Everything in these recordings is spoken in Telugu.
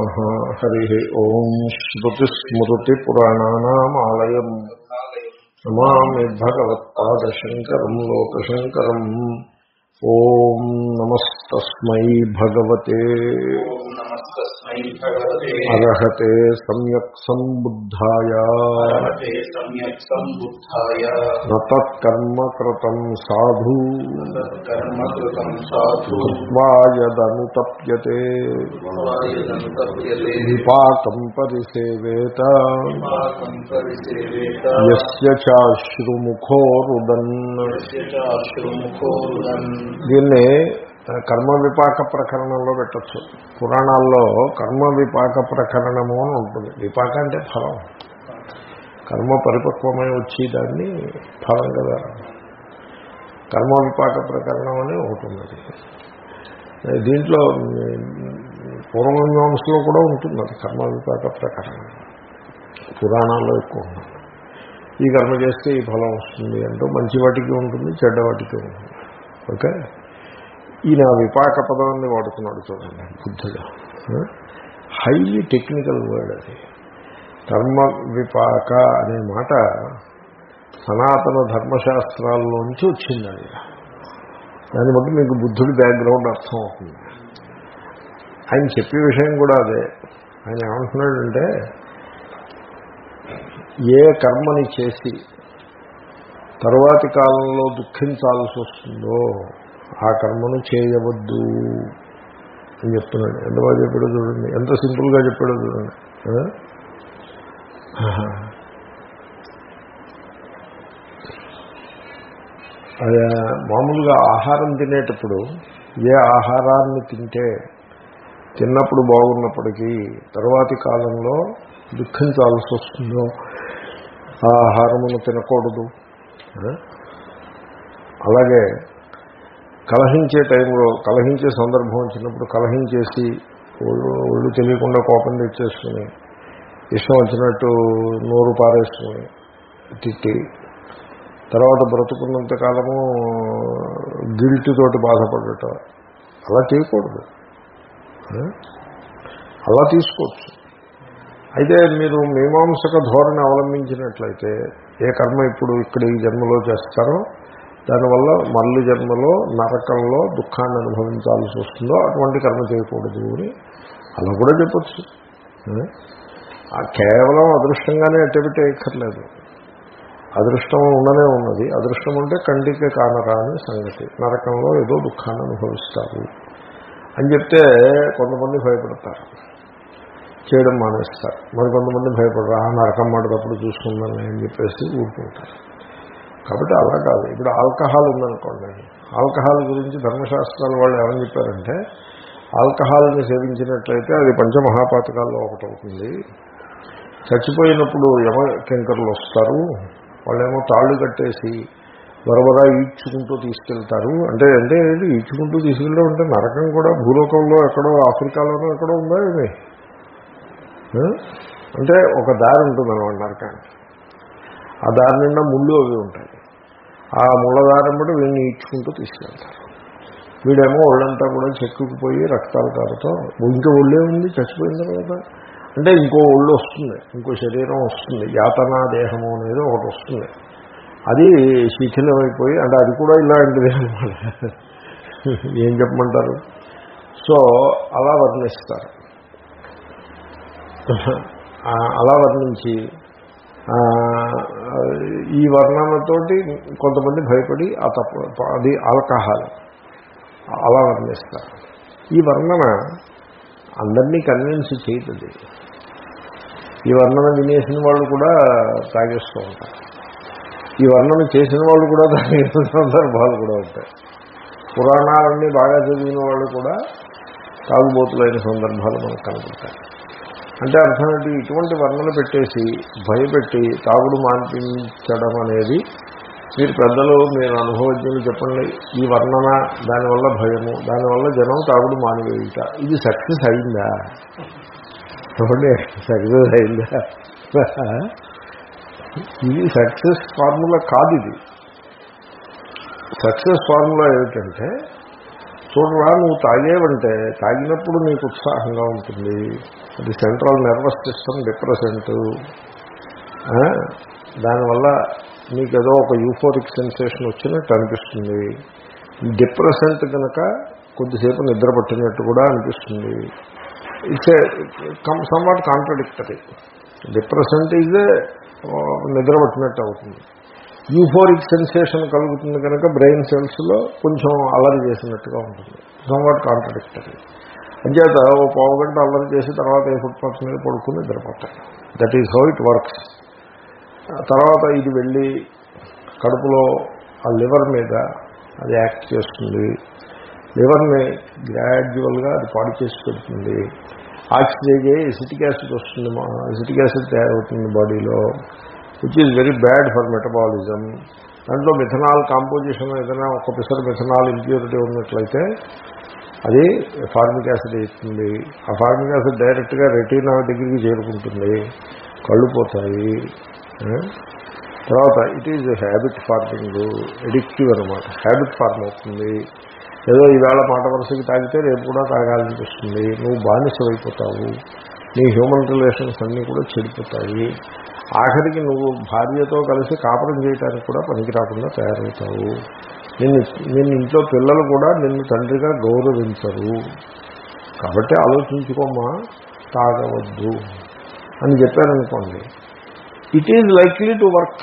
హరి ఓం శ్రుతిస్మృతిపురాణానామాలయం నమామి భగవత్పాదశంకరం లోకశంకరం ఓం నమస్తస్మై భగవతే నమస్తస్మై భగవతే అర్హతే సమ్యక్ సంబుద్ధాయ భగవతే సమ్యక్ సంబుద్ధాయ నతత్కర్మ కృతం సాధు కర్మ కృతం సాధు కృత్వా యదనుతప్యతే వాయుదంతప్యతే విపాకం పరిసేవేత పాకం పరిసేవేత యస్య చాశ్రుముఖోరుదన్ యస్య చాశ్రుముఖోరుదన్ దీన్ని ఆ, కర్మ విపాక ప్రకరణంలో పెట్టచ్చు పురాణాల్లో కర్మ విపాక ప్రకరణము అని ఉంటుంది విపాక అంటే ఫలం కర్మ పరిపక్వమై వచ్చి దాన్ని ఫలం కదా కర్మ విపాక ప్రకరణం అని ఒకటి ఉన్నది దీంట్లో పూర్వమీమాంసలో కూడా ఉంటుంది అది కర్మ విపాక ప్రకరణం పురాణాల్లో ఎక్కువ ఉంటుంది ఈ కర్మ చేస్తే ఈ ఫలం వస్తుంది అంటూ మంచి వాటికి ఉంటుంది చెడ్డ వాటికి ఉంటుంది ఓకే ఈయన విపాక పదాన్ని వాడుతున్నాడు చూడండి బుద్ధుడు హైలీ టెక్నికల్ వర్డ్ అది కర్మ విపాక అనే మాట సనాతన ధర్మశాస్త్రాల్లోంచి వచ్చింది అది దాన్ని బట్టి మీకు బుద్ధుడి బ్యాక్గ్రౌండ్ అర్థం అవుతుంది ఆయన చెప్పే విషయం కూడా అదే ఆయన ఏమంటున్నాడంటే ఏ కర్మని చేసి తరువాతి కాలంలో దుఃఖించాల్సి వస్తుందో ఆ కర్మను చేయవద్దు అని చెప్తున్నాడు ఎంత బాగా చెప్పాడో చూడండి ఎంత సింపుల్గా చెప్పాడో చూడండి ఆ? ఆహా. అదే మామూలుగా ఆహారం తినేటప్పుడు ఏ ఆహారాన్ని తింటే తిన్నప్పుడు బాగున్నప్పటికీ తరువాతి కాలంలో దుఃఖించాల్సి వస్తుందో ఆ ఆహారమును తినకూడదు ఆ? అలాగే కలహించే టైంలో కలహించే సందర్భం వచ్చినప్పుడు కలహించేసి ఒళ్ళు ఒళ్ళు తెలియకుండా కోపం తెచ్చేసుకుని ఇష్టం వచ్చినట్టు నోరు పారేసుకుని తిట్టి తర్వాత బ్రతుకున్నంత కాలము గిల్ట్ తోటి బాధపడటం అలా చేయకూడదు ఆ? అలా తీసుకోవచ్చు అయితే మీరు మీమాంసక ధోరణి అవలంబించినట్లయితే ఏ కర్మ ఇప్పుడు ఇక్కడ ఈ జన్మలో చేస్తారో దానివల్ల మళ్ళీ జన్మలో నరకంలో దుఃఖాన్ని అనుభవించాల్సి వస్తుందో అటువంటి కర్మ చేయకూడదు అని అలా కూడా చెప్పచ్చు ఆ? ఆ కేవలం అదృష్టంగానే అట్టబెట్టేయక్కర్లేదు అదృష్టం ఉండనే ఉన్నది అదృష్టం ఉంటే కంటికి కానరాని సంగతి నరకంలో ఏదో దుఃఖాన్ని అనుభవిస్తారు అని చెప్తే కొంతమంది భయపడతారు చేయడం మానేస్తారు మరి కొంతమంది భయపడరు ఆ నరకం మాటప్పుడు చూసుకుందాం అని చెప్పేసి ఊరుకుంటారు కాబట్టి అలా కాదు ఇప్పుడు ఆల్కహాల్ ఉందనుకోండి ఆల్కహాల్ గురించి ధర్మశాస్త్రాల వాళ్ళు ఏమని చెప్పారంటే ఆల్కహాల్ని సేవించినట్లయితే అది పంచమహాపాతకాల్లో ఒకటి అవుతుంది చచ్చిపోయినప్పుడు యమ కింకర్లు వస్తారు వాళ్ళేమో తాళ్ళు కట్టేసి బరబరా ఈడ్చుకుంటూ తీసుకెళ్తారు అంటే అంటే ఏంటి ఈడ్చుకుంటూ తీసుకెళ్ళడం అంటే నరకం కూడా భూలోకంలో ఎక్కడో ఆఫ్రికాలోనో ఎక్కడో ఉందా ఇది ఆ? అంటే ఒక దారి ఉంటుంది అనమాట నరకానికి ఆ దారి నిండా ముళ్ళు అవి ఉంటాయి ఆ ముళ్ళ దారం బట్టి వీడిని ఈడ్చుకుంటూ తీసుకెళ్తారు వీడేమో ఒళ్ళంతా కూడా చెక్కుకుపోయి రక్తాలు కారుతో ఇంకో ఒళ్ళే ఉంది చచ్చిపోయిన తర్వాత అంటే ఇంకో ఒళ్ళు వస్తుంది ఇంకో శరీరం వస్తుంది యాతనా దేహము అనేది ఒకటి వస్తుంది అది శిథిలమైపోయి అంటే అది కూడా ఇలాంటిదే అనమాట ఏం చెప్పమంటారు సో అలా వర్ణిస్తారు ఆ, అలా వర్ణించి ఆ, ఈ వర్ణనతోటి కొంతమంది భయపడి ఆ తప్పు అది ఆల్కహాల్ అలా వర్ణిస్తారు ఈ వర్ణన అందరినీ కన్విన్స్ చేయదు ఈ వర్ణన వినేసిన వాళ్ళు కూడా తాగేస్తూ ఉంటారు ఈ వర్ణన చేసిన వాళ్ళు కూడా తాగేసిన సందర్భాలు కూడా ఉంటాయి పురాణాలన్నీ బాగా చదివిన వాళ్ళు కూడా తాగుబోతులైన సందర్భాలు మనకు కనబడతాయి అంటే అర్థం ఏంటి ఇటువంటి వర్ణన పెట్టేసి భయపెట్టి తాగుడు మాన్పించడం అనేది మీరు పెద్దలు మీరు అనుభవజ్ఞులు చెప్పండి ఈ వర్ణన దానివల్ల భయము దానివల్ల జనం తాగుడు మానివేయుట ఇది సక్సెస్ అయిందా చెప్పండి సక్సెస్ అయిందా ఇది సక్సెస్ ఫార్ములా కాదు ఇది సక్సెస్ ఫార్ములా ఏమిటంటే చూడరా నువ్వు తాగేవంటే తాగినప్పుడు నీకు ఉత్సాహంగా ఉంటుంది అది సెంట్రల్ నర్వస్ సిస్టమ్ డిప్రెసెంట్ దానివల్ల నీకు ఏదో ఒక యూఫోరిక్ సెన్సేషన్ వచ్చినట్టు అనిపిస్తుంది డిప్రెసెంట్ కనుక కొద్దిసేపు నిద్ర పట్టినట్టు కూడా అనిపిస్తుంది it's come somewhat contradictory depressant is నిద్ర పట్టినట్టు అవుతుంది యూఫోరిక్ సెన్సేషన్ కలుగుతుంది కనుక బ్రెయిన్ సెల్స్లో కొంచెం అల్లరి చేసినట్టుగా ఉంటుంది సమ్వాట్ కాంట్రడిక్టరీ అంచేత ఓ పావు గంట అల్లరి చేసి తర్వాత ఏ ఫుట్పాత్ మీద పడుకుని నిద్రపోతాయి that is how it works తర్వాత ఇది వెళ్ళి కడుపులో ఆ లివర్ మీద అది యాక్ట్ చేస్తుంది లివర్ని గ్రాడ్యువల్గా అది పాడు చేసి పెడుతుంది ఆక్సిజన్ అయ్యి ఎసిటిక్ యాసిడ్ వస్తుంది ఎసిటిక్ యాసిడ్ తయారవుతుంది బాడీలో which is very bad for metabolism దాంట్లో మిథనాల్ కాంపోజిషన్ ఏదైనా ఒక పిసర్ మిథనాల్ ఇంప్యూరిటీ ఉన్నట్లయితే అది ఫార్మిక్ యాసిడ్ అవుతుంది ఆ ఫార్మిక్ యాసిడ్ డైరెక్ట్గా రెటీనా దగ్గరికి చేరుకుంటుంది కళ్ళు పోతాయి తర్వాత it is habit forming addictive అనమాట హ్యాబిట్ ఫార్మ్ అవుతుంది ఏదో ఈవేళ మాట వరుసకి తాగితే రేపు కూడా తాగాలనిపిస్తుంది నువ్వు బానిసమైపోతావు నీ హ్యూమన్ రిలేషన్స్ అన్నీ కూడా చెడిపోతాయి ఆఖరికి నువ్వు భార్యతో కలిసి కాపురం చేయడానికి కూడా పనికి రాకుండా తయారవుతావు నిన్ను నిన్ను ఇంట్లో పిల్లలు కూడా నిన్ను తండ్రిగా గౌరవించరు కాబట్టి ఆలోచించుకోమా తాగవద్దు అని చెప్పారనుకోండి it is likely to work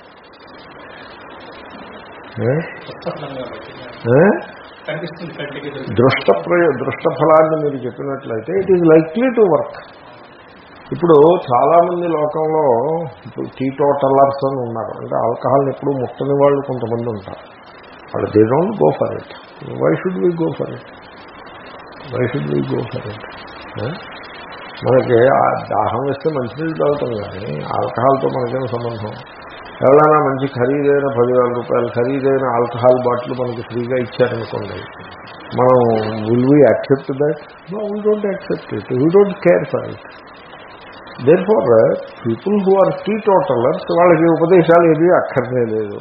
కనిపిస్తుంది కంటికి దృష్ట ప్రయ దృష్ట ఫలాన్ని మీరు చెప్పినట్లయితే it is likely to work ఇప్పుడు చాలామంది లోకంలో ఇప్పుడు టీ టోటలర్స్ అని ఉన్నారు అంటే ఆల్కహాల్ని ఎప్పుడు ముట్టని వాళ్ళు కొంతమంది ఉంటారు వాళ్ళు they don't go for it why should we go for it why should we go for it మనకి ఆ దాహం వేస్తే మంచినీళ్ళు తాగుతాం కానీ ఆల్కహాల్తో మనకేం సంబంధం ఎవరైనా మంచి ఖరీదైన పదివేల రూపాయలు ఖరీదైన ఆల్కహాల్ బాటిల్ మనకి ఫ్రీగా ఇచ్చారనుకోండి మనం will we accept that no we don't accept it we don't care for it therefore people who are teetotallers వాళ్ళకి ఉపదేశాలు ఏవి అక్కర్నే లేదు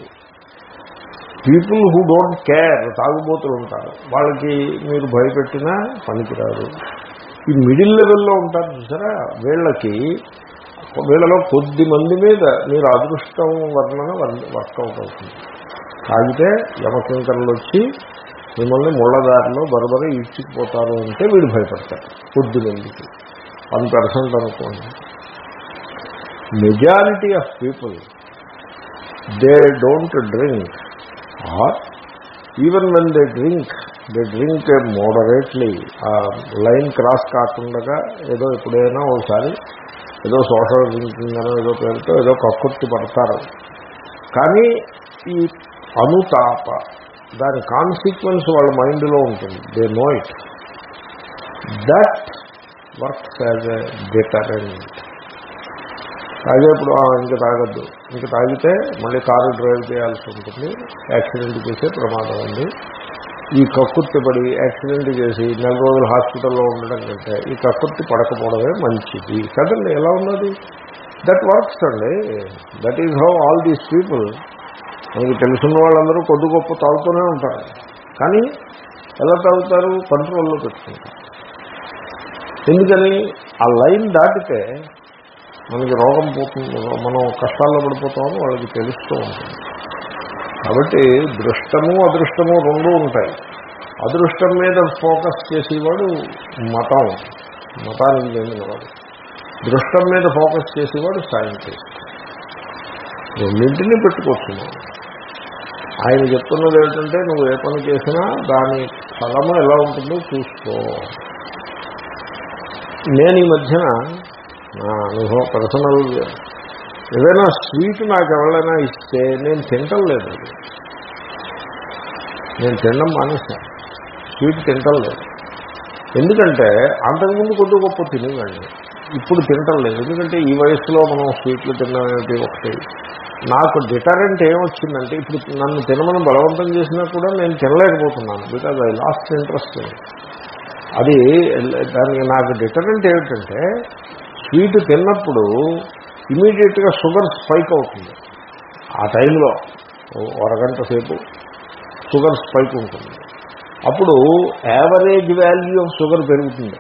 పీపుల్ హూ డోంట్ కేర్ తాగుబోతులు ఉంటారు వాళ్ళకి మీరు భయపెట్టినా పనికిరాదు ఈ మిడిల్ లెవెల్లో ఉంటారు చూసారా వీళ్ళకి వీళ్ళలో కొద్ది మంది మీద మీరు అదృష్టం వర్ణన వర్కౌట్ అవుతుంది తాగితే యమకింకర్లు వచ్చి మిమ్మల్ని ముళ్ళదారిలో బరబర ఈడ్చుకుపోతారు అంటే వీడు భయపడతారు కొద్ది మందికి వన్ పర్సెంట్ అనుకోండి majority of people they don't drink or even when they drink they drink moderately line cross కాకుండా ఏదో ఎప్పుడైనా ఒకసారి ఏదో సోషల్ డ్రింకింగ్ అనో ఏదో పేరుతో ఏదో కక్కుర్తి పడతారు కానీ ఈ అనుతాప దాని కాన్సిక్వెన్స్ వాళ్ళ మైండ్లో ఉంటుంది they know it that works as a deterrent తాగేప్పుడు ఇంకా తాగద్దు ఇంకా తాగితే మళ్ళీ కారు డ్రైవ్ చేయాల్సి ఉంటుంది యాక్సిడెంట్ చేసే ప్రమాదం ఉంది ఈ కక్కుర్తి పడి యాక్సిడెంట్ చేసి నెల రోజులు హాస్పిటల్లో ఉండడం కంటే ఈ కక్కుర్తి పడకపోవడమే మంచిది కదండి ఎలా ఉన్నది దట్ వర్క్స్ అండి that is how all these people మనకి తెలుసున్న వాళ్ళందరూ కొద్ది గొప్ప తాగుతూనే ఉంటారు కానీ ఎలా తాగుతారు కంట్రోల్లో పెట్టుకుంటారు ఎందుకని ఆ లైన్ దాటితే మనకి రోగం పోతుంది మనం కష్టాల్లో పడిపోతామని వాళ్ళకి తెలుస్తూ ఉంటుంది కాబట్టి దృష్టము అదృష్టము రెండూ ఉంటాయి అదృష్టం మీద ఫోకస్ చేసేవాడు మతం మతానికి చెందినవాడు దృష్టం మీద ఫోకస్ చేసేవాడు సైంటిస్ట్ రెండింటినీ పెట్టుకోవచ్చు మనం ఆయన చెప్తున్నది ఏంటంటే నువ్వు ఏ పని చేసినా దాని ఫలము ఎలా ఉంటుందో చూసుకో నేను ఈ మధ్యన నా అనుభవం పర్సనల్ ఏదైనా స్వీట్ నాకు ఎవరైనా ఇస్తే నేను తింటం లేదు అది నేను తినడం మానేస్తాను స్వీట్ తింటం లేదు ఎందుకంటే అంతకుముందు కొద్ది గొప్ప తినేవాడిని ఇప్పుడు తింటం లేదు ఎందుకంటే ఈ వయసులో మనం స్వీట్లు తినడం ఒకటి నాకు డిటరెంట్ ఏమొచ్చిందంటే ఇప్పుడు నన్ను తినమని బలవంతం చేసినా కూడా నేను తినలేకపోతున్నాను బికాజ్ ఐ లాస్ట్ ఇంట్రెస్ట్ అది దానికి నాకు డిటరెంట్ ఏమిటంటే స్వీట్ తిన్నప్పుడు ఇమీడియట్గా షుగర్ స్పైక్ అవుతుంది ఆ టైంలో అరగంట సేపు షుగర్ స్పైక్ ఉంటుంది అప్పుడు యావరేజ్ వాల్యూ ఆఫ్ షుగర్ పెరుగుతుంది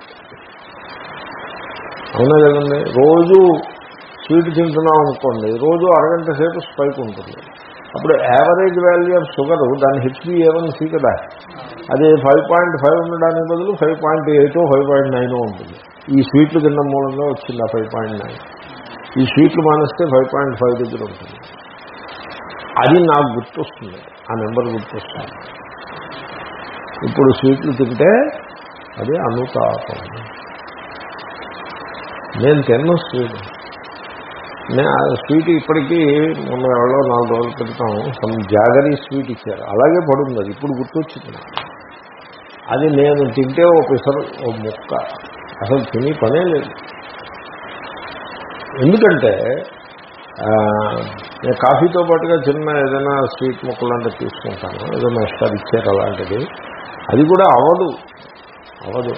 అవునా కదండి రోజు స్వీట్ తింటున్నాం అనుకోండి రోజు అరగంట సేపు స్పైక్ ఉంటుంది అప్పుడు యావరేజ్ వాల్యూ ఆఫ్ షుగర్ దాని హెచ్పి ఏమని సి కదా అది ఫైవ్ పాయింట్ ఫైవ్ ఉండడానికి బదులు five point eight five point nine ఉంటుంది ఈ స్వీట్లు తిన్న మూలంగా వచ్చింది ఆ ఫైవ్ పాయింట్ నైన్ ఈ స్వీట్లు మానేస్తే ఫైవ్ పాయింట్ ఫైవ్ దగ్గర ఉంటుంది అది నాకు గుర్తొస్తుంది ఆ నెంబర్ గుర్తొస్తుంది ఇప్పుడు స్వీట్లు తింటే అది అనుతాపం నేను తిన్న స్వీట్ నేను ఆ స్వీట్ ఇప్పటికీ మొన్న ఎవరో నాలుగు రోజుల క్రితం సమ్ జాగరీ స్వీట్ ఇచ్చారు అలాగే పడుంది అది ఇప్పుడు గుర్తొచ్చింది నాకు. అది నేను తింటే ఓ పిసరు ఓ ముక్క అసలు తిని పనే లేదు ఎందుకంటే ఆ, నేను కాఫీతో పాటుగా చిన్న ఏదైనా స్వీట్ ముక్కలు అంటే తీసుకుంటాను ఏదో మాస్టర్ ఇచ్చారు అలాంటిది అది కూడా అవదు అవదు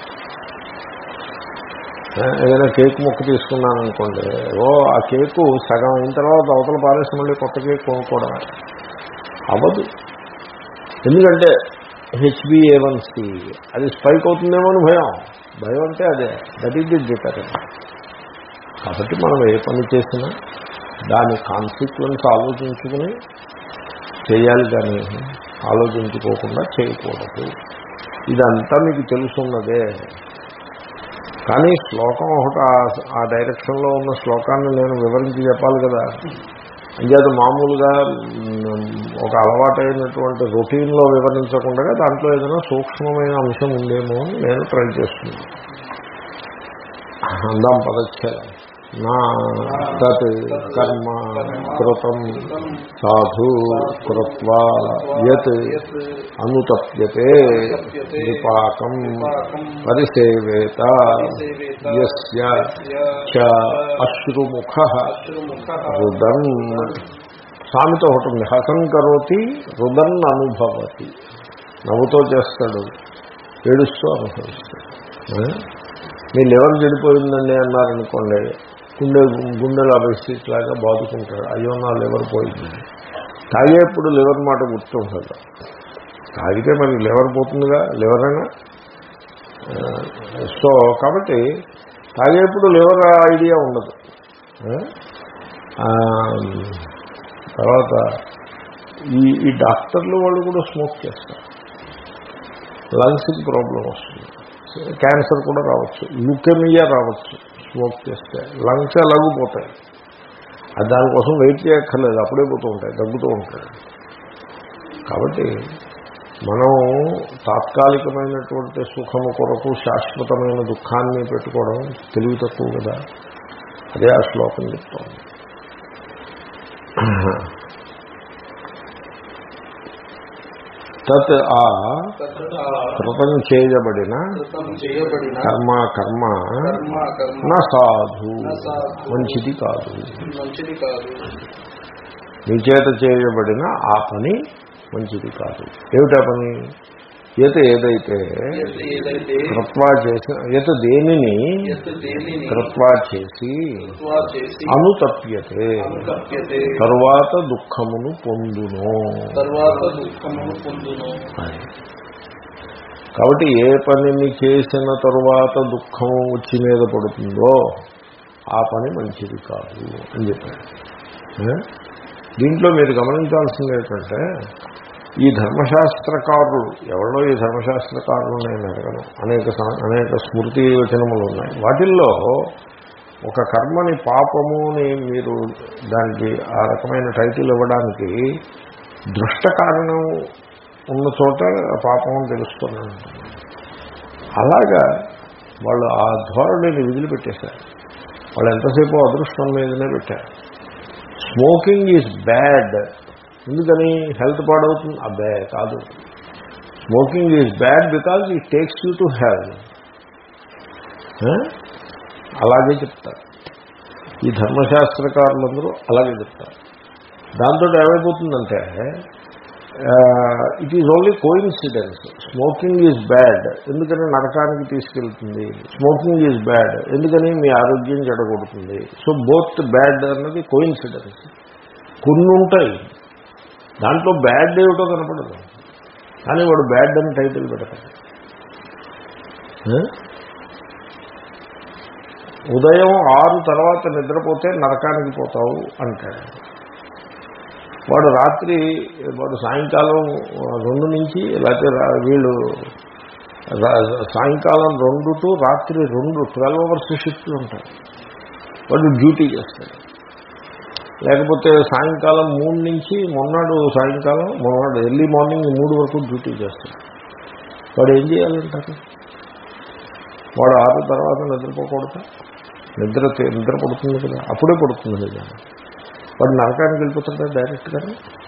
ఆ, ఏదైనా కేక్ ముక్క తీసుకున్నాను అనుకోండి ఓ ఆ కేకు సగం అయిన తర్వాత అవతల పారేసి మళ్ళీ కొత్త కేక్ కొనుక్కోవడమే అవ్వదు ఎందుకంటే హెచ్బిఏవన్సి అది స్పైక్ అవుతుందేమో అని భయం భయం అంటే అదే దట్ ఈజ్ ది డిటరెంట్ కాబట్టి మనం ఏ పని చేసినా దాని కాన్సిక్వెన్స్ ఆలోచించుకుని చేయాలి కానీ ఆలోచించుకోకుండా చేయకూడదు ఇదంతా మీకు తెలుసున్నదే కానీ శ్లోకం ఒకటి ఆ- ఆ డైరెక్షన్లో ఉన్న శ్లోకాన్ని నేను వివరించి చెప్పాలి కదా అంచేత మామూలుగా మ్, ఒక అలవాటైనటువంటి రొటీన్లో వివరించకుండా దాంట్లో ఏదైనా సూక్ష్మమైన అంశం ఉందేమో అని నేను ట్రై చేస్తున్నాను అందాం పదచ్ఛేదం నా తత్ కర్మ కృతం సాధు కృత్వా యత్ అనుతప్యతే విపాకం పరిసేవేత యస్య చ అశ్రుముఖ రుదన్ సామెత ఒకటి ఉంది హసన్ కరోతి రుదన్ అనుభవతి నవ్వుతో చేస్తాడు ఏడుస్తూ అనుభవిస్తాడు ఆ? మీ లివర్ చెడిపోయిందండి అన్నారనుకోండి గుండె గుండెలు అభిషేట్లాగా బాదుకుంటాడు అయ్యో నా లివర్ పోయింది తాగేప్పుడు లివర్ మాట గుర్తుంటుంది తాగితే మరి లివర్ పోతుందిగా లివర్ అయినా సో కాబట్టి తాగేప్పుడు లివర్ ఐడియా ఉండదు ఆ? ఆ, తర్వాత ఈ ఈ డాక్టర్లు వాళ్ళు కూడా స్మోక్ చేస్తారు లంగ్స్కి ప్రాబ్లం వస్తుంది క్యాన్సర్ కూడా రావచ్చు లుకెమియా రావచ్చు స్మోక్ చేస్తే లంగ్స్ ఎలాగూ పోతాయి అది దానికోసం వెయిట్ చేయక్కర్లేదు అప్పుడే పోతూ ఉంటాయి తగ్గుతూ ఉంటాయి కాబట్టి మనం తాత్కాలికమైనటువంటి సుఖము కొరకు శాశ్వతమైన దుఃఖాన్ని పెట్టుకోవడం తెలివి తక్కువ కదా అదే ఆ శ్లోకం చెప్తోంది తత్ ఆ కృతం చేయబడిన చేయబడిన కర్మ కర్మ కర్మ కర్మ నా సాధు నా సాధు. మంచిది కాదు మంచిది కాదు నీ చేత చేయబడిన ఆ పని మంచిది కాదు ఏమిటా పని ఈత ఏదైతే ఎత్తు ఏదైతే కృత్వా చేసిన ఈత దేనిని ఎత్తు దేనిని కృత్వా చేసి కృత్వా చేసి అనుతప్యతే అనుకప్యతే తరువాత దుఃఖమును పొందును తర్వాత దుఃఖమును పొందును అది. కాబట్టి ఏ పనిని చేసిన తరువాత దుఃఖం వచ్చి మీద పడుతుందో ఆ పని మంచిది కాదు అని చెప్పారు ఏ? దీంట్లో మీరు గమనించాల్సింది ఏంటంటే ఈ ధర్మశాస్త్రకారులు ఎవరో ఈ ధర్మశాస్త్రకారులు నేను అడగను అనేక సా- అనేక స్మృతి వచనములు ఉన్నాయి వాటిల్లో ఒక కర్మని పాపముని మీరు దానికి ఆ రకమైన టైటిల్ ఇవ్వడానికి దృష్ట కారణం ఉన్న చోట పాపం అని తెలుస్తున్నాను అలాగా వాళ్ళు ఆ ధోరణిని విదిలిపెట్టేశారు వాళ్ళు ఎంతసేపు అదృష్టం మీదనే పెట్టారు స్మోకింగ్ ఈజ్ బ్యాడ్ ఎందుకని హెల్త్ పాడవుతుంది అబ్బే కాదు smoking is bad because it takes you to health అలాగే చెప్తారు ఈ ధర్మశాస్త్రకారులందరూ అలాగే చెప్తారు దాంతో ఏమైపోతుందంటే it is only coincidence smoking is bad ఎందుకని నరకానికి తీసుకెళ్తుంది స్మోకింగ్ ఈజ్ బ్యాడ్ ఎందుకని మీ ఆరోగ్యం చెడగొడుతుంది సో బోత్ బ్యాడ్ అన్నది కోయిన్సిడెన్స్ కొన్ని ఉంటాయి దాంట్లో బ్యాడ్ ఏమిటో కనపడదు కానీ వాడు బ్యాడ్ అని టైటిల్ పెడతాడు ఆ? ఉదయం ఆరు తర్వాత నిద్రపోతే నరకానికి పోతావు అంటాడు వాడు రాత్రి వాడు సాయంకాలం రెండు నుంచి లేకపోతే రా- వీళ్ళు రా- సాయంకాలం రెండు టు రాత్రి రెండు ట్వెల్వ్ అవర్స్ షిఫ్ట్లు ఉంటాయి వాడు డ్యూటీ చేస్తాడు లేకపోతే సాయంకాలం మూడు నుంచి మొన్నాడు సాయంకాలం మొన్నాడు ఎర్లీ మార్నింగ్ మూడు వరకు డ్యూటీ చేస్తాడు వాడు ఏం చేయాలంటారు వాడు ఆరు తర్వాత నిద్రపోకూడదు నిద్ర తే- నిద్ర పడుతుంది కదా అప్పుడే పడుతుంది కదా వాడు నరకానికి వెళ్ళిపోతుంటా డైరెక్ట్గా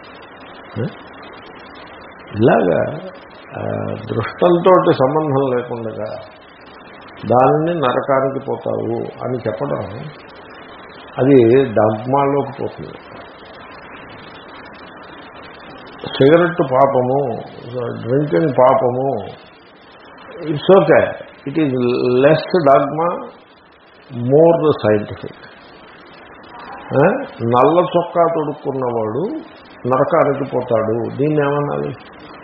ఇలాగా ఆ, దృష్టంతో సంబంధం లేకుండా దానిని నరకానికి పోతావు అని చెప్పడం అది డాగ్మాలోకి పోతుంది సిగరెట్ పాపము డ్రింకింగ్ పాపము it's okay it is less dogma more scientific నల్ల చొక్కా తొడుక్కున్నవాడు నరకానికి పోతాడు దీన్ని ఏమనాలి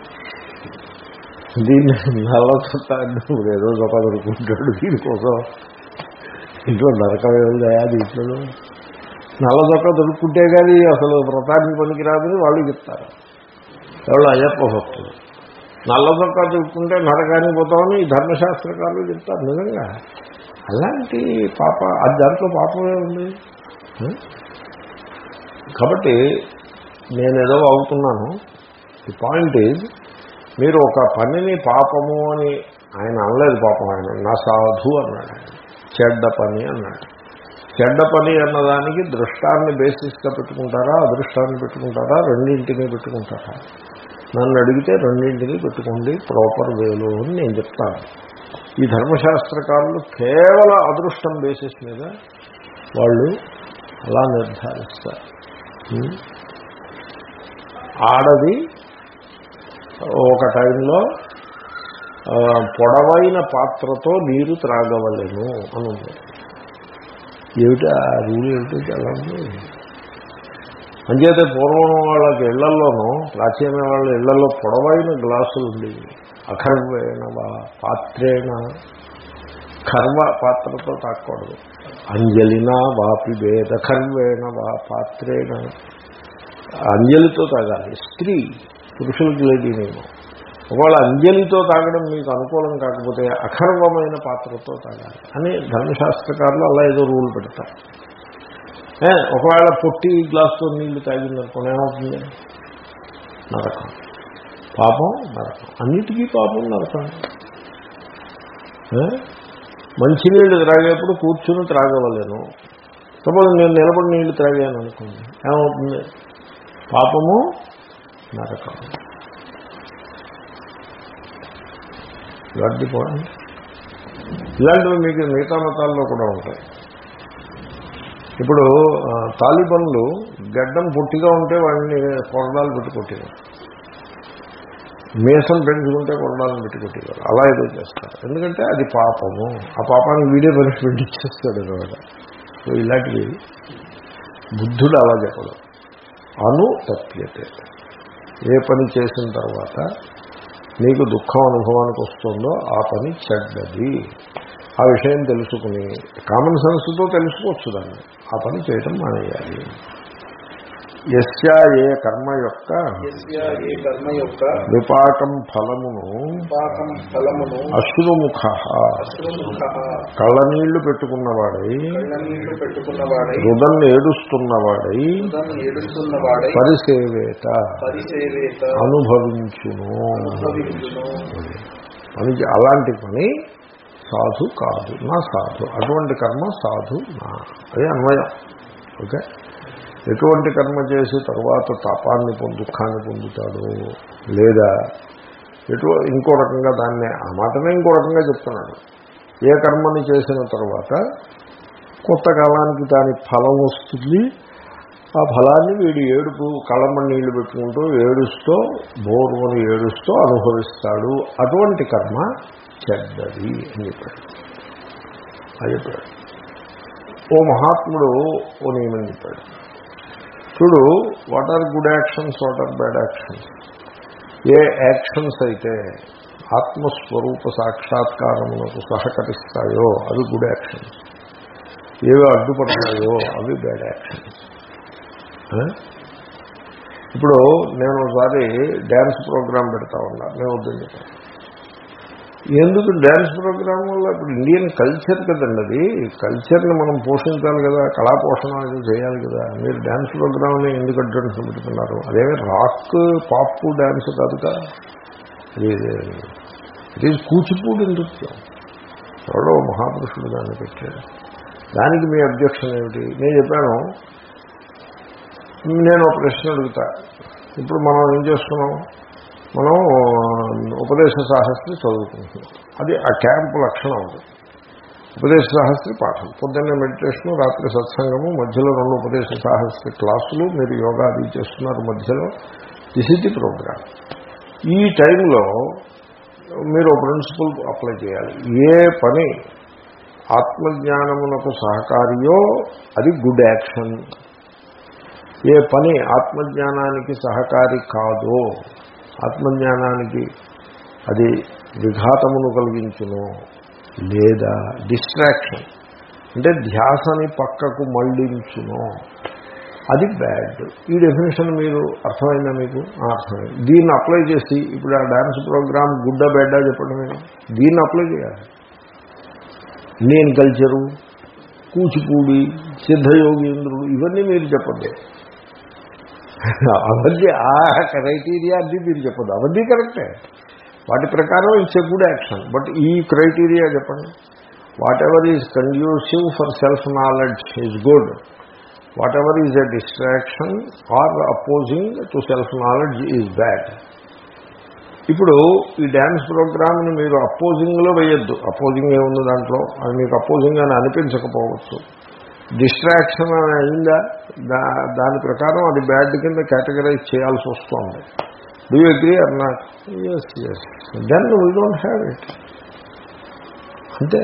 దీన్ని నల్ల చొక్కా అంటే ఇప్పుడు ఏదో చొక్కా తొడుక్కుంటాడు దీనికోసం ఇంట్లో నరకం ఏమిదా దీంట్లో నల్ల చొక్కా దొరుకుంటే కానీ అసలు వ్రతానికి పనికిరాదని వాళ్ళు చెప్తారు ఎవరు అయ్యప్ప భక్తులు నల్ల చొక్కా దొరుకుంటే నరకానికి పోతామని ఈ ధర్మశాస్త్రకారులు చెప్తారు నిజంగా అలాంటి పాప అది దాంట్లో పాపమే ఉంది ఆ? కాబట్టి నేనేదో అవుతున్నాను ది పాయింట్ ఈజ్ మీరు ఒక పనిని పాపము అని ఆయన అనలేదు పాపం ఆయన నా సాధు అన్నాడు ఆయన చెడ్డ పని అన్నాడు చెడ్డ పని అన్నదానికి దృష్టాన్ని బేసిస్గా పెట్టుకుంటారా అదృష్టాన్ని పెట్టుకుంటారా రెండింటినీ పెట్టుకుంటారా నన్ను అడిగితే రెండింటినీ పెట్టుకోండి ప్రాపర్ వేలో అని నేను చెప్తాను ఈ ధర్మశాస్త్రకారులు కేవల అదృష్టం బేసిస్ మీద వాళ్ళు అలా నిర్ధారిస్తారు ఉం? ఆడది ఒక టైంలో ఆ, పొడవైన పాత్రతో నీరు త్రాగవలేను అని ఉంది ఏమిటి ఆ రూల్ ఏమిటి ఎలా ఉంది అంచేతే పూర్వం వాళ్ళకి ఇళ్లల్లోనూ ప్రాచీన వాళ్ళ ఇళ్లలో పొడవైన గ్లాసులు ఉండేవి అఖర్వేణ వా పాత్రేణ కర్వ పాత్రతో తాకూడదు అంజలినా వాపి వేద ఖర్వేణ వా పాత్రేణ అంజలితో తాగాలి స్త్రీ పురుషులకు లేదు నేను ఒకవేళ అంజలితో తాగడం మీకు అనుకూలం కాకపోతే అఖర్వమైన పాత్రతో తాగాలి అని ధర్మశాస్త్రకారులు అలా ఏదో రూల్ పెడతారు ఏ, ఒకవేళ పొట్టి గ్లాస్తో నీళ్లు తాగిందనుకోండి ఏమవుతుంది నరకం పాపం నరకం అన్నిటికీ పాపం నరకం ఏ? మంచినీళ్ళు త్రాగేప్పుడు కూర్చుని త్రాగవలేను సపోజ్ నేను నిలబడి నీళ్లు త్రాగాను అనుకోండి ఏమవుతుంది పాపము నరకం ది పాయింట్ ఇలాంటివి మీకు మిగతా మతాల్లో కూడా ఉంటాయి ఇప్పుడు ఆ, తాలిబన్లు గడ్డం పొట్టిగా ఉంటే వాడిని కొరడాలు పెట్టి కొట్టేవారు మీసం పెంచుకుంటే కొరడాలను పెట్టి కొట్టేవారు అలా ఏదో చేస్తారు ఎందుకంటే అది పాపము ఆ పాపానికి వీడియో పనిష్మెంట్ ఇచ్చేస్తాడు అనమాట సో ఇలాంటివి బుద్ధుడు అలా చెప్పడు అను తప్యతే ఏ పని చేసిన తర్వాత నీకు దుఃఖం అనుభవానికి వస్తుందో ఆ పని చెడ్డది ఆ విషయం తెలుసుకుని కామన్ సెన్స్తో తెలుసుకోవచ్చు దాన్ని ఆ పని చేయటం మానేయాలి యస్యా ఏ కర్మ యొక్క యస్య ఏ కర్మ యొక్క విపాకం ఫలమును పాకం ఫలమును అశ్రుముఖ అశ్రుముఖ కళ్ళనీళ్లు పెట్టుకున్నవాడై కళ్ళనీళ్లు పెట్టుకున్నవాడై హృదం ఏడుస్తున్నవాడై హృదయం ఏడుస్తున్నవాడై పరిసేవేత పరిసేవేత అనుభవించును అనుభవించును పని చే- అలాంటి పని సాధు కాదు నా సాధు అటువంటి కర్మ సాధు నా అదే అన్వయం ఓకే ఎటువంటి కర్మ చేసి తర్వాత తాపాన్ని పొందు దుఃఖాన్ని పొందుతాడు లేదా ఎటు ఇంకో రకంగా దాన్ని ఆ మాటనే ఇంకో రకంగా చెప్తున్నాడు ఏ కర్మని చేసిన తర్వాత కొత్త కాలానికి దాని ఫలం వస్తుంది ఆ ఫలాన్ని వీడు ఏడుపు కళ్ళమ్మ నీళ్లు పెట్టుకుంటూ ఏడుస్తూ బోరుని ఏడుస్తూ అనుభవిస్తాడు అటువంటి కర్మ చెడ్డది అని చెప్పాడు అది చెప్పాడు ఓ మహాత్ముడు ఓ నియమం చెప్పాడు చూడు what are good actions what are bad actions ఏ యాక్షన్స్ అయితే ఆత్మస్వరూప సాక్షాత్కారమునకు సహకరిస్తాయో అవి గుడ్ యాక్షన్స్ ఏవి అడ్డుపడతాయో అవి బ్యాడ్ యాక్షన్స్ ఇప్పుడు నేను ఒకసారి డ్యాన్స్ ప్రోగ్రాం పెడతా ఉన్నా నేను వద్దని చెప్పాను ఎందుకు డ్యాన్స్ ప్రోగ్రాం వల్ల ఇప్పుడు ఇండియన్ కల్చర్ కదండి అది కల్చర్ని మనం పోషించాలి కదా కళా పోషణ అనేది చేయాలి కదా మీరు డ్యాన్స్ ప్రోగ్రామ్ని ఎందుకు అడ్వర్టైజ్ పెడుతున్నారు అదేమి రాక్ పాప్ డ్యాన్స్ కాదు కదా అది ఇట్ ఈజ్ కూచిపూడి నృత్యం ఎవడో మహాపురుషుడు దాన్ని పెట్టాడు దానికి మీ అబ్జెక్షన్ ఏమిటి నేను చెప్పాను నేను ఒక ప్రశ్న అడుగుతా ఇప్పుడు మనం ఏం చేస్తున్నాం మనం ఉపదేశ సాహస్రి చదువుకుంటున్నాం అది ఆ క్యాంపు లక్షణం అది ఉపదేశ సాహస్రి పాఠం పొద్దున్నే మెడిటేషను రాత్రి సత్సంగము మధ్యలో రెండు ఉపదేశ సాహస్రి క్లాసులు మీరు యోగా అది చేస్తున్నారు మధ్యలో దిస్ ఇస్ ది ప్రోగ్రామ్ ఈ టైంలో మీరు ప్రిన్సిపల్ అప్లై చేయాలి ఏ పని ఆత్మజ్ఞానమునకు సహకారియో అది గుడ్ యాక్షన్ ఏ పని ఆత్మజ్ఞానానికి సహకారి కాదో ఆత్మజ్ఞానానికి అది విఘాతమును కలిగించును లేదా డిస్ట్రాక్షన్ అంటే ధ్యాసని పక్కకు మళ్లించును అది బ్యాడ్ ఈ డెఫినేషన్ మీరు అర్థమైందా మీకు ఆ, అర్థమైంది దీన్ని అప్లై చేసి ఇప్పుడు ఆ డ్యాన్స్ ప్రోగ్రామ్ గుడ్డ బెడ్డా చెప్పండి మీరు దీన్ని అప్లై చేయాలి నేను కల్చరు కూచిపూడి సిద్ధయోగీంద్రుడు ఇవన్నీ మీరు చెప్పండి అవన్నీ ఆ క్రైటీరియా అన్నీ మీరు చెప్పదు అవన్నీ కరెక్టే వాటి ప్రకారం it's a good action but ఈ క్రైటీరియా చెప్పండి whatever is conducive for self knowledge is good whatever is a distraction or opposing to self knowledge is bad ఇప్పుడు ఈ డ్యాన్స్ ప్రోగ్రామ్ని మీరు అపోజింగ్లో వేయొద్దు అపోజింగ్ ఏముంది దాంట్లో అది మీకు అపోజింగ్ అని అనిపించకపోవచ్చు డిస్ట్రాక్షన్ అని అయిందా దా దాని ప్రకారం అది బ్యాడ్ కింద కేటగరైజ్ చేయాల్సి వస్తుంది do agree or not yes yes then we don't have it అంతే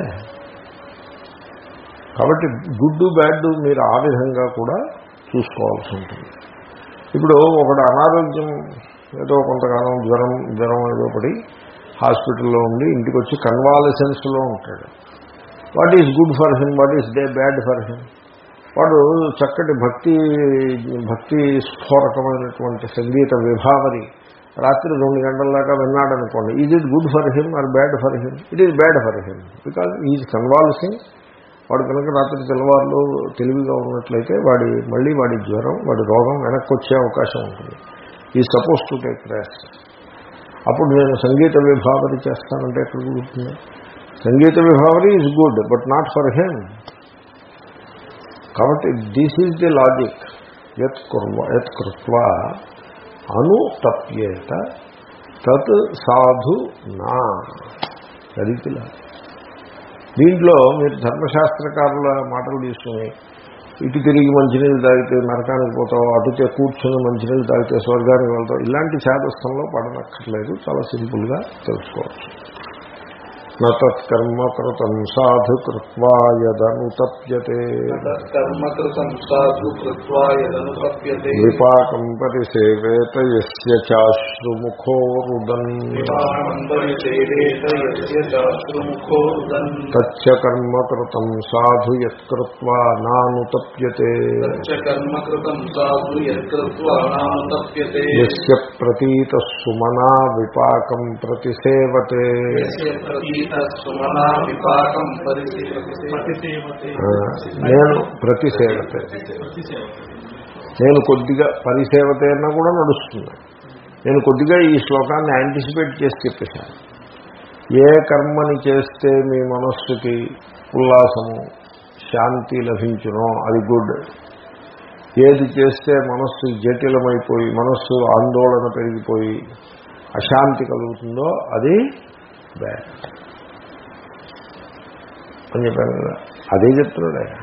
కాబట్టి గుడ్ బ్యాడ్ మీరు ఆ విధంగా కూడా చూసుకోవాల్సి ఉంటుంది ఇప్పుడు ఒకడు అనారోగ్యం ఏదో కొంతకాలం జ్వరం జ్వరం ఏదో పడి హాస్పిటల్లో ఉండి ఇంటికి వచ్చి కన్వాలసెన్స్లో ఉంటాడు what is good for him what is the bad for him వాడు చక్కటి భక్తి భక్తి స్ఫోరకమైనటువంటి సంగీత విభావరి రాత్రి రెండు గంటల దాకా విన్నాడనుకోండి is it good for him or bad for him it is bad for him because is convalescing వాడు కనుక రాత్రి తెల్లవారులు తెలివిగా ఉన్నట్లయితే వాడి మళ్ళీ వాడి జ్వరం వాడి రోగం వెనక్కి వచ్చే అవకాశం ఉంటుంది ఈ సపోజ్ టు టేక్ రెస్ట్ అప్పుడు నేను సంగీత విభావరి చేస్తానంటే ఎక్కడ కుదురుతుంది సంగీత విభావరి is good but not for him కాబట్టి దిస్ ఈజ్ ది లాజిక్ యత్ కుర్వ యత్ కృత్వ అనుతప్యేత తత్ సాధు నా చదివిలా దీంట్లో మీరు ధర్మశాస్త్రకారుల మాటలు తీసుకుని ఇటు తిరిగి మంచినీళ్ళు తాగితే నరకానికి పోతావు అటుతే కూర్చొని మంచినీళ్ళు తాగితే స్వర్గానికి వెళ్తావు ఇలాంటి చేతస్థంలో పడనక్కర్లేదు చాలా సింపుల్గా తెలుసుకోవచ్చు నత్కర్మ కృతం సాధు కృత్వా యదనుతప్యతే కర్మ కృతం సాధు కృత్వా యదనుపప్యతే విపాకం పరిసేవేత యస్య చాశ్రుముఖోరుదన్ విమానంబరిసేవేత యస్య శాస్త్రముఖోదన్ తచ్చ కర్మ కృతం సాధు యత్కృత్వా నానుతప్యతే తచ్చ కర్మ కృతం సాధు యత్కృత్వా నానుతప్యతే యస్య ప్రతీత సుమనా విపాకం ప్రతిసేవతే యస్య ప్రతీత సుమనా విపాకం పరిసేవతే ఆ, నేను ప్రతిసేవతే నేను కొద్దిగా పరిసేవతే అన్నా కూడా నడుస్తుంది నేను కొద్దిగా ఈ శ్లోకాన్ని యాంటిసిపేట్ చేసి చెప్పేశాను ఏ కర్మని చేస్తే మీ మనస్సుకి ఉల్లాసము శాంతి లభించునో అది గుడ్ ఏది చేస్తే మనస్సు జటిలమైపోయి మనస్సు ఆందోళన పెరిగిపోయి అశాంతి కలుగుతుందో అది బ్యాడ్ అని చెప్పాను కదా అదే చెప్తున్నాడు ఆయన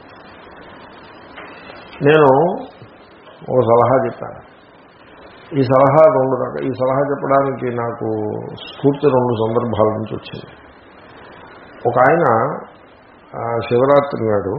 నేను ఒక సలహా చెప్పాను ఈ సలహా రెండు రకాల ఈ సలహా చెప్పడానికి నాకు స్ఫూర్తి రెండు సందర్భాల నుంచి వచ్చింది ఒక ఆయన ఆ, శివరాత్రి నాడు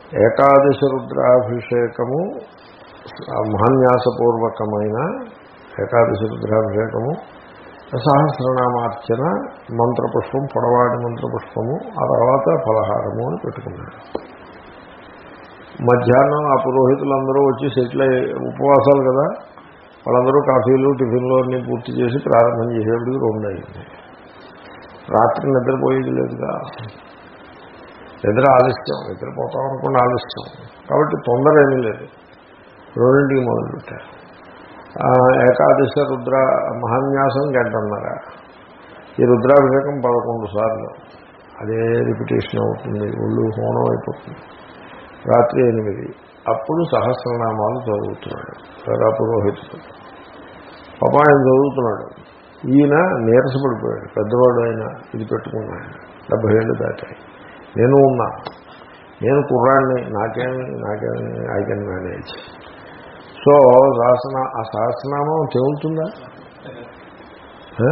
ఏకాదశ రుద్రాభిషేకము ఆ, మహాన్యాసపూర్వకమైన ఏకాదశి రుద్రాభిషేకము సహస్రనామార్చన మంత్రపుష్పం పొడవాటి మంత్రపుష్పము ఆ తర్వాత ఫలహారము అని పెట్టుకున్నాడు మధ్యాహ్నం ఆ పురోహితులందరూ వచ్చి సెటిల్ అయ్యి ఉపవాసాలు కదా వాళ్ళందరూ కాఫీలు టిఫిన్లు అన్నీ పూర్తి చేసి ప్రారంభం చేసేప్పటికి రెండు అయింది రాత్రి నిద్రపోయేది లేదుగా నిద్ర ఆలస్యం నిద్రపోతాం అనుకున్న ఆలస్యం కాబట్టి తొందర ఏమీ లేదు రెండింటికి మొదలుపెట్టారు ఆ, ఏకాదశ రుద్ర మహాన్యాసం గంటన్నర ఈ రుద్రాభిషేకం పదకొండు సార్లు అదే రిపిటేషన్ అవుతుంది ఒళ్ళు హోనం అయిపోతుంది రాత్రి ఎనిమిది అప్పుడు సహస్రనామాలు చదువుతున్నాడు వేరా పురోహితుడు పాప ఆయన చదువుతున్నాడు ఈయన నీరసపడిపోయాడు పెద్దవాడు ఆయన ఇది పెట్టుకున్నాడు డెబ్బై ఏళ్ళు దాటాయి నేను ఉన్నా నేను కుర్రాడిని నాకేమి నాకేమి ఐ కెన్ మేనేజ్ సో సహస్ర ఆ సహస్రనామం తెగులుతుందా ఆ?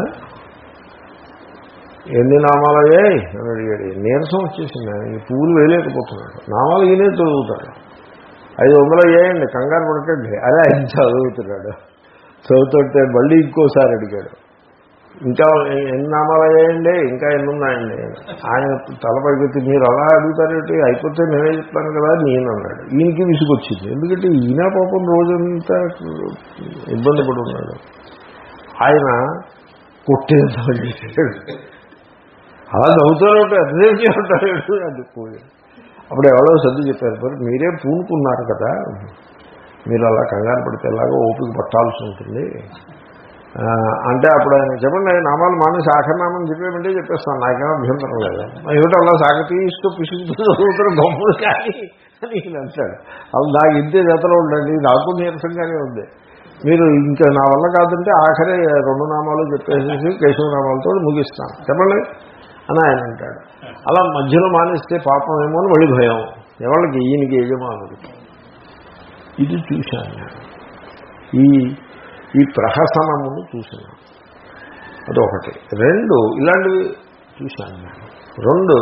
ఎన్ని నామాలు అయ్యాయి అని అడిగాడు నీరసం వచ్చేసింది ఆయన. ఈ పువ్వులు వేయలేకపోతున్నాడు నామాలు ఈయనే చదువుతాడు ఐదు వందలు అయ్యాయండి కంగారు పడకండి అదే ఆయన చదువుతున్నాడు చదువుతుంటే మళ్ళీ ఇంకోసారి అడిగాడు ఇంకా ఎన్ని నామాలు అయ్యాయండి ఇంకా ఎన్ని ఉన్నాయండి ఆయన తలపైకెత్తి మీరు అలా అడుగుతారేంటి అయిపోతే నేనే చెప్తాను కదా నేను అన్నాడు ఈయనకి విసుగొచ్చింది ఎందుకంటే ఈయన పాపం రోజంతా ఇబ్బంది పడి ఉన్నాడు ఆయన కొట్టేద్దాం చేశాడు అలా చదువుతూనే ఉంటాడు ఎంతసేపు ఉంటాడు అది పోయి అప్పుడు ఎవరో సర్ది చెప్పారు మరి మీరే పూనుకున్నారు కదా మీరు అలా కంగారు పడితే ఎలాగో ఓపిక పట్టాల్సి ఉంటుంది ఆ, అంటే అప్పుడు ఆయన చెప్పండి నామాలు మానేసి ఆఖరినామం చెప్పేమంటే చెప్పేస్తాను నాకేమో అభ్యంతరం లేదు ఏమిటో అలా సాగతీస్తూ పిసుకుతూ చదువుతున్న గొప్పలు కానీ అని ఈయన అంటాడు అవి నాకు ఇంతే జతలో ఉండండి నాకు నీరసంగానే ఉంది మీరు ఇంకా నా వల్ల కాదంటే ఆఖరే రెండు నామాలు చెప్పేసేసి కేశవనామాలతో ముగిస్తాను చెప్పండి అని ఆయన అంటాడు అలా మధ్యలో మానేస్తే పాపం ఏమో అని మళ్ళీ భయం ఎవరికి ఈయనకి యజమానుడికి ఇది చూశాను నేను ఈ ఈ ప్రహసనమును చూశాను అదొకటి రెండు ఇలాంటివి చూశాను నేను రెండు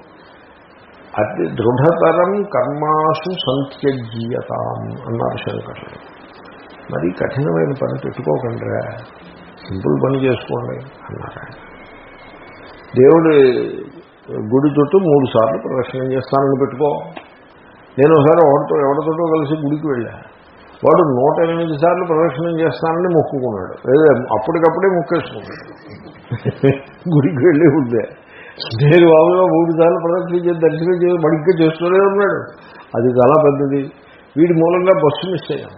అతి దృఢతరం కర్మాసు సంత్యజీయతాం అన్నారు శంకరులు మరి కఠినమైన పని పెట్టుకోకండిరా సింపుల్ పని చేసుకోండి అన్నారు ఆయన దేవుడి గుడి చుట్టూ మూడు సార్లు ప్రదక్షిణం చేస్తానని పెట్టుకో నేను ఒకసారి ఎవరితో ఎవరితోటో కలిసి గుడికి వెళ్ళా వాడు నూట ఎనిమిది సార్లు ప్రదక్షిణం చేస్తానని మొక్కుకున్నాడు లేదా అప్పటికప్పుడే మొక్కేసుకున్నాడు గుడికి వెళ్ళి ఉందే నేను బాబుగా మూడు సార్లు ప్రదక్షిణ చేసి దర్శనం చేసి మడిగ్గా చేస్తూనే ఉన్నాడు అది చాలా పెద్దది వీడి మూలంగా బస్సు మిస్ అయ్యాం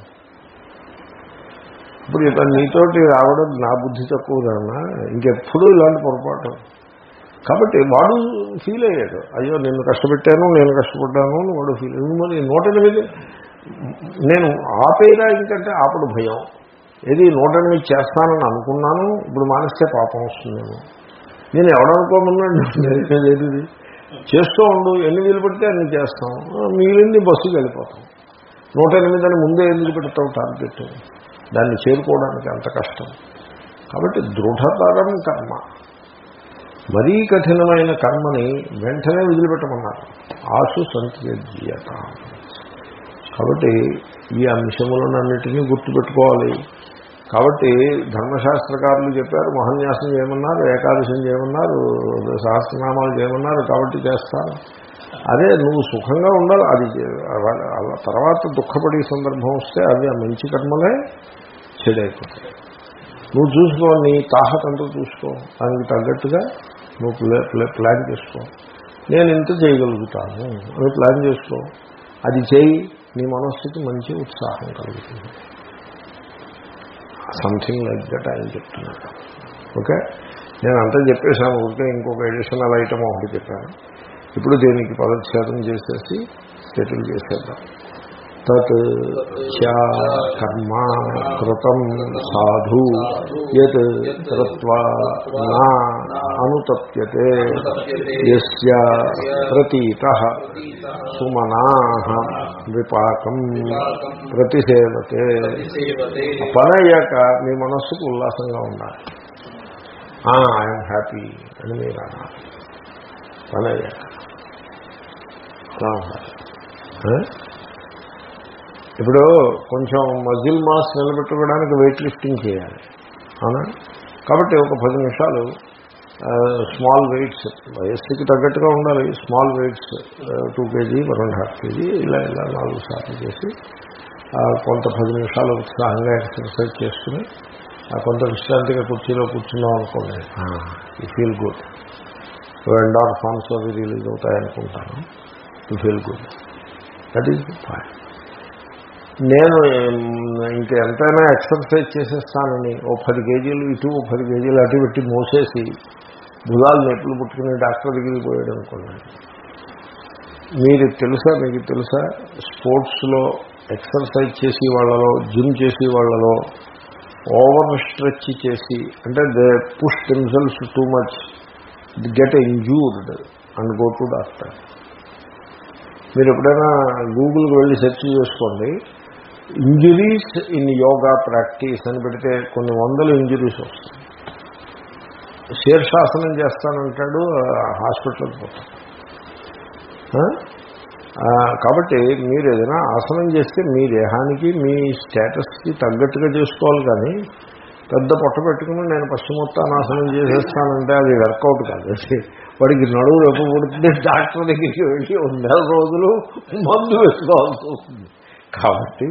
ఇప్పుడు ఇతను నీతోటి రావడం నా బుద్ధి తక్కువ నాన్న ఇంకెప్పుడు ఇలాంటి పొరపాటు కాబట్టి వాడు ఫీల్ అయ్యాడు అయ్యో నేను కష్టపెట్టాను నేను కష్టపడ్డాను అని వాడు ఫీల్ అయ్యాడు మరి నూట ఎనిమిది నేను ఆపేదా ఇంకంటే ఆపడు భయం ఏది నూట ఎనిమిది చేస్తానని అనుకున్నాను ఇప్పుడు మానేస్తే పాపం వస్తుందేమో నేను ఎవడనుకోమన్నాడు ఏది చేస్తూ ఉండు ఎన్ని వీలు పడితే అన్ని చేస్తాం మిగిలింది బస్సుకి వెళ్ళిపోతాం నూట ఎనిమిది అని ముందే ఎందుకు పెడతావు టార్గెట్ దాన్ని చేరుకోవడానికి అంత కష్టం కాబట్టి దృఢతరం కర్మ మరీ కఠినమైన కర్మని వెంటనే వదిలిపెట్టమన్నారు ఆశు సంత్యత కాబట్టి ఈ అంశములన్నిటినీ గుర్తుపెట్టుకోవాలి కాబట్టి ధర్మశాస్త్రకారులు చెప్పారు మహన్యాసం చేయమన్నారు ఏకాదశం చేయమన్నారు సహస్రనామాలు చేయమన్నారు కాబట్టి చేస్తాను అదే నువ్వు సుఖంగా ఉండాలి అది అలా తర్వాత దుఃఖపడే సందర్భం వస్తే అవి ఆ మంచి కర్మలే చెడైపోతాయి నువ్వు చూసుకో నీ తాహత్ అంతా చూసుకో దానికి తగ్గట్టుగా నువ్వు ప్లే ప్లే ప్లాన్ చేసుకో నేను ఇంత చేయగలుగుతాను అని ప్లాన్ చేసుకో అది చేయి నీ మనస్సుకి మంచి ఉత్సాహం కలుగుతుంది సంథింగ్ లైక్ దట్ ఆయన చెప్తున్నాడు ఓకే నేను అంతా చెప్పేశాను ఊరికే ఇంకొక ఎడిషనల్ ఐటమ్ ఒకటి చెప్పాను ఇప్పుడు దీనికి పదచ్ఛేదం చేసేసి సెటిల్ చేసేద్దాం తత్ చ కర్మ కృతం సాధు యత్ కృత్వా నా అనుతప్యతే యస్య ప్రతీత సుమనా విపాకం ప్రతిసేవతే ఆ పని అయ్యాక మీ మనస్సుకు ఉల్లాసంగా ఉండాలి ఐఎమ్ హ్యాపీ అని మీరు అన్నారు పని అయ్యాక అలా ఉండాలి ఇప్పుడు కొంచెం మజిల్ మాస్ నిలబెట్టుకోవడానికి వెయిట్ లిఫ్టింగ్ చేయాలి అవునా కాబట్టి ఒక పది నిమిషాలు స్మాల్ వెయిట్స్ వయస్సుకి తగ్గట్టుగా ఉండాలి small weights two KG one and half KG ఇలా ఇలా నాలుగు సార్లు చేసి ఆ, కొంత పది నిమిషాలు ఉత్సాహంగా ఎక్సర్సైజ్ చేసుకుని ఆ, కొంత విశ్రాంతిగా కుర్చీలో కూర్చున్నాం అనుకోండి you feel good endorphins అవి రిలీజ్ అవుతాయనుకుంటాను you feel good that is point నేను ఇంక ఎంతైనా ఎక్సర్సైజ్ చేసేస్తానని ఓ పది కేజీలు ఇటు ఓ పది కేజీలు అటు పెట్టి మోసేసి భుజాలు నొప్పులు పుట్టుకుని డాక్టర్ దగ్గరికి పోయాడు అనుకోండి మీరు తెలుసా మీకు తెలుసా స్పోర్ట్స్లో ఎక్సర్సైజ్ చేసి వాళ్ళలో జిమ్ చేసి వాళ్ళలో ఓవర్ స్ట్రెచ్ చేసి అంటే they push themselves too much get injured and go to doctor మీరు ఎప్పుడైనా గూగుల్కి వెళ్ళి సెర్చ్ చేసుకోండి ఇంజురీస్ ఇన్ యోగా ప్రాక్టీస్ అని పెడితే కొన్ని వందల ఇంజురీస్ వస్తాయి శీర్షాసనం చేస్తానంటాడు హాస్పిటల్కి పోతాడు ఆ? ఆ, కాబట్టి మీరు ఏదైనా ఆసనం చేస్తే మీ దేహానికి మీ స్టేటస్కి తగ్గట్టుగా చేసుకోవాలి కానీ పెద్ద పొట్ట పెట్టుకుని నేను పశ్చిమోత్తానాసనం చేసేస్తానంటే అది వర్కౌట్ కాదు అది వాడికి నడువు రేపు పుడుతుంది డాక్టర్ దగ్గరికి వెళ్ళి ఒక నెల రోజులు మందు వేసుకోవాల్సి వస్తుంది కాబట్టి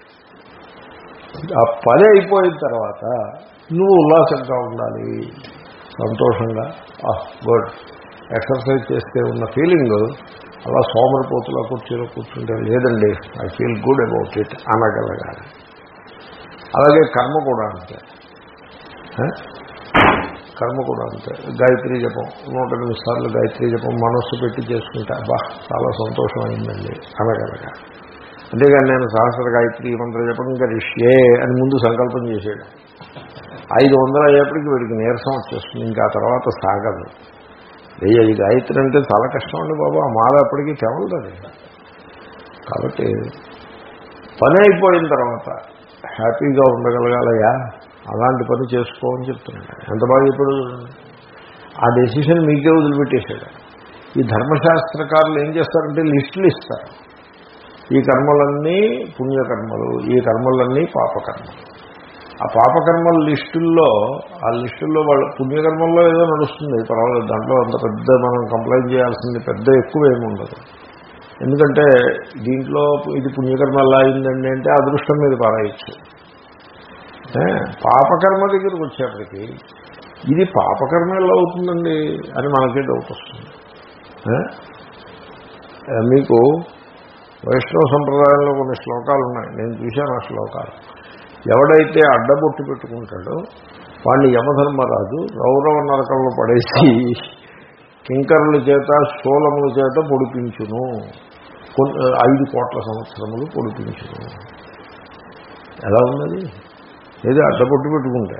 ఆ పని అయిపోయిన తర్వాత నువ్వు ఉల్లాసంగా ఉండాలి సంతోషంగా గుడ్ ఎక్సర్సైజ్ చేస్తే ఉన్న ఫీలింగ్ అలా సోమరిపోతులా కుర్చీలో కూర్చుంటే లేదండి I feel good about it అనగలగాలి అలాగే కర్మ కూడా అంతే ఆ? కర్మ కూడా అంతే గాయత్రి జపం నూట ఎనిమిది సార్లు గాయత్రి జపం మనస్సు పెట్టి చేసుకుంటే అబ్బా చాలా సంతోషం అయిందండి అనగలగాలి అంతేగాని నేను సహస్ర గాయత్రి మంత్ర జపం గరిష్యే అని ముందు సంకల్పం చేసాడు ఐదు వందలు అయ్యేప్పటికి వీడికి నీరసం వచ్చేస్తుంది ఇంకా ఆ తర్వాత సాగదు వెయ్యి ఐదు గాయత్రి అంటే చాలా కష్టం అండి బాబు ఆ మాల అప్పటికి తెవలదు కాబట్టి పని అయిపోయిన తర్వాత హ్యాపీగా ఉండగలగాలయ్యా అలాంటి పని చేసుకోమని చెప్తున్నాడు ఎంత బాగా ఇప్పుడు ఆ డెసిషన్ మీకే వదిలిపెట్టేశాడు ఈ ధర్మశాస్త్రకారులు ఏం చేస్తారంటే లిస్టులు ఇస్తారు ఈ కర్మలన్నీ పుణ్యకర్మలు ఈ కర్మలన్నీ పాపకర్మలు ఆ పాపకర్మల లిస్టుల్లో ఆ లిస్టుల్లో వాళ్ళ పుణ్యకర్మల్లో ఏదో నడుస్తుంది పర్వాలేదు దాంట్లో అంత పెద్ద మనం కంప్లైంట్ చేయాల్సింది పెద్ద ఎక్కువ ఏమి ఉండదు ఎందుకంటే దీంట్లో ఇది పుణ్యకర్మ ఎలా అయిందండి అంటే అదృష్టం మీద పారాయచ్చు ఏ, పాపకర్మ దగ్గరికి వచ్చేప్పటికి ఇది పాపకర్మ ఎలా అవుతుందండి అని మనకే డౌట్ వస్తుంది ఏ? ఏ, మీకు వైష్ణవ సంప్రదాయంలో కొన్ని శ్లోకాలు ఉన్నాయి నేను చూశాను ఆ శ్లోకాలు ఎవడైతే అడ్డబొట్టు పెట్టుకుంటాడో వాడిని యమధర్మరాజు రౌరవ నరకంలో పడేసి కింకరుల చేత శూలముల చేత పొడిపించును కొన్- ఐదు కోట్ల సంవత్సరములు పొడిపించును ఎలా ఉన్నది ఏదో అడ్డబొట్టు పెట్టుకుంటే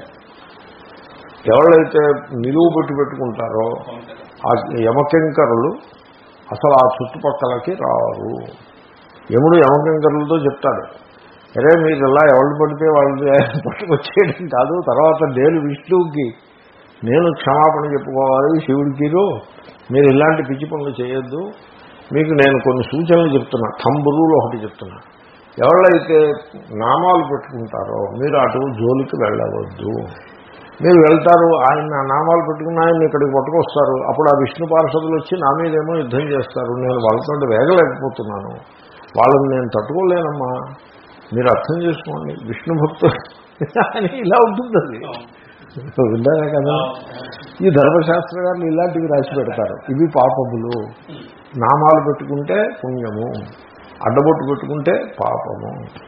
ఎవరైతే నిలువు పెట్టి పెట్టుకుంటారో ఆ యమకింకరులు అసలు ఆ చుట్టుపక్కలకి రారు యముడు యమకింకరులతో చెప్తాడు అరే మీరు ఇలా ఎవరు పడితే వాళ్ళు పట్టుకొచ్చేయడం కాదు తర్వాత నేను విష్ణువుకి నేను క్షమాపణ చెప్పుకోవాలి శివుడికిను మీరు ఇలాంటి పిచ్చి పనులు చేయొద్దు మీకు నేను కొన్ని సూచనలు చెప్తున్నా తంబురులు ఒకటి చెప్తున్నా ఎవరైతే నామాలు పెట్టుకుంటారో మీరు అటు జోలికి వెళ్ళవద్దు మీరు వెళ్తారు ఆయన నా నామాలు పెట్టుకున్న ఆయన ఇక్కడికి పట్టుకొస్తారు అప్పుడు ఆ విష్ణు పార్షదులు వచ్చి నా మీదేమో యుద్ధం చేస్తారు నేను వాళ్ళతో వేగలేకపోతున్నాను వాళ్ళని నేను తట్టుకోలేనమ్మా మీరు అర్థం చేసుకోండి విష్ణు భక్తులు అని ఇలా ఉంటుంది అది విన్నారా కదా ఈ ధర్మశాస్త్ర గారిని ఇలాంటివి రాసి పెడతారు ఇవి పాపములు నామాలు పెట్టుకుంటే పుణ్యము అడ్డబొట్టు పెట్టుకుంటే పాపము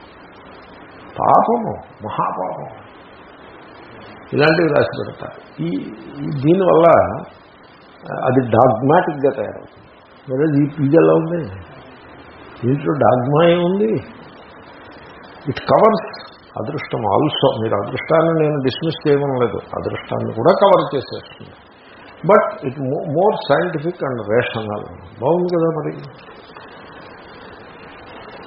పాపము మహాపాపం ఇలాంటివి రాసి పెడతారు ఈ ఈ- దీనివల్ల అది డాగ్మాటిక్గా తయారవుతుంది మరి ఈ ఇది ఎలా ఉంది దీంట్లో డాగ్మా ఏముంది ఇట్ కవర్స్ అదృష్టం ఆల్సో మీరు అదృష్టాన్ని నేను డిస్మిస్ చేయడం లేదు అదృష్టాన్ని కూడా కవర్ చేసేస్తుంది but it more scientific and rational బాగుంది కదా మరి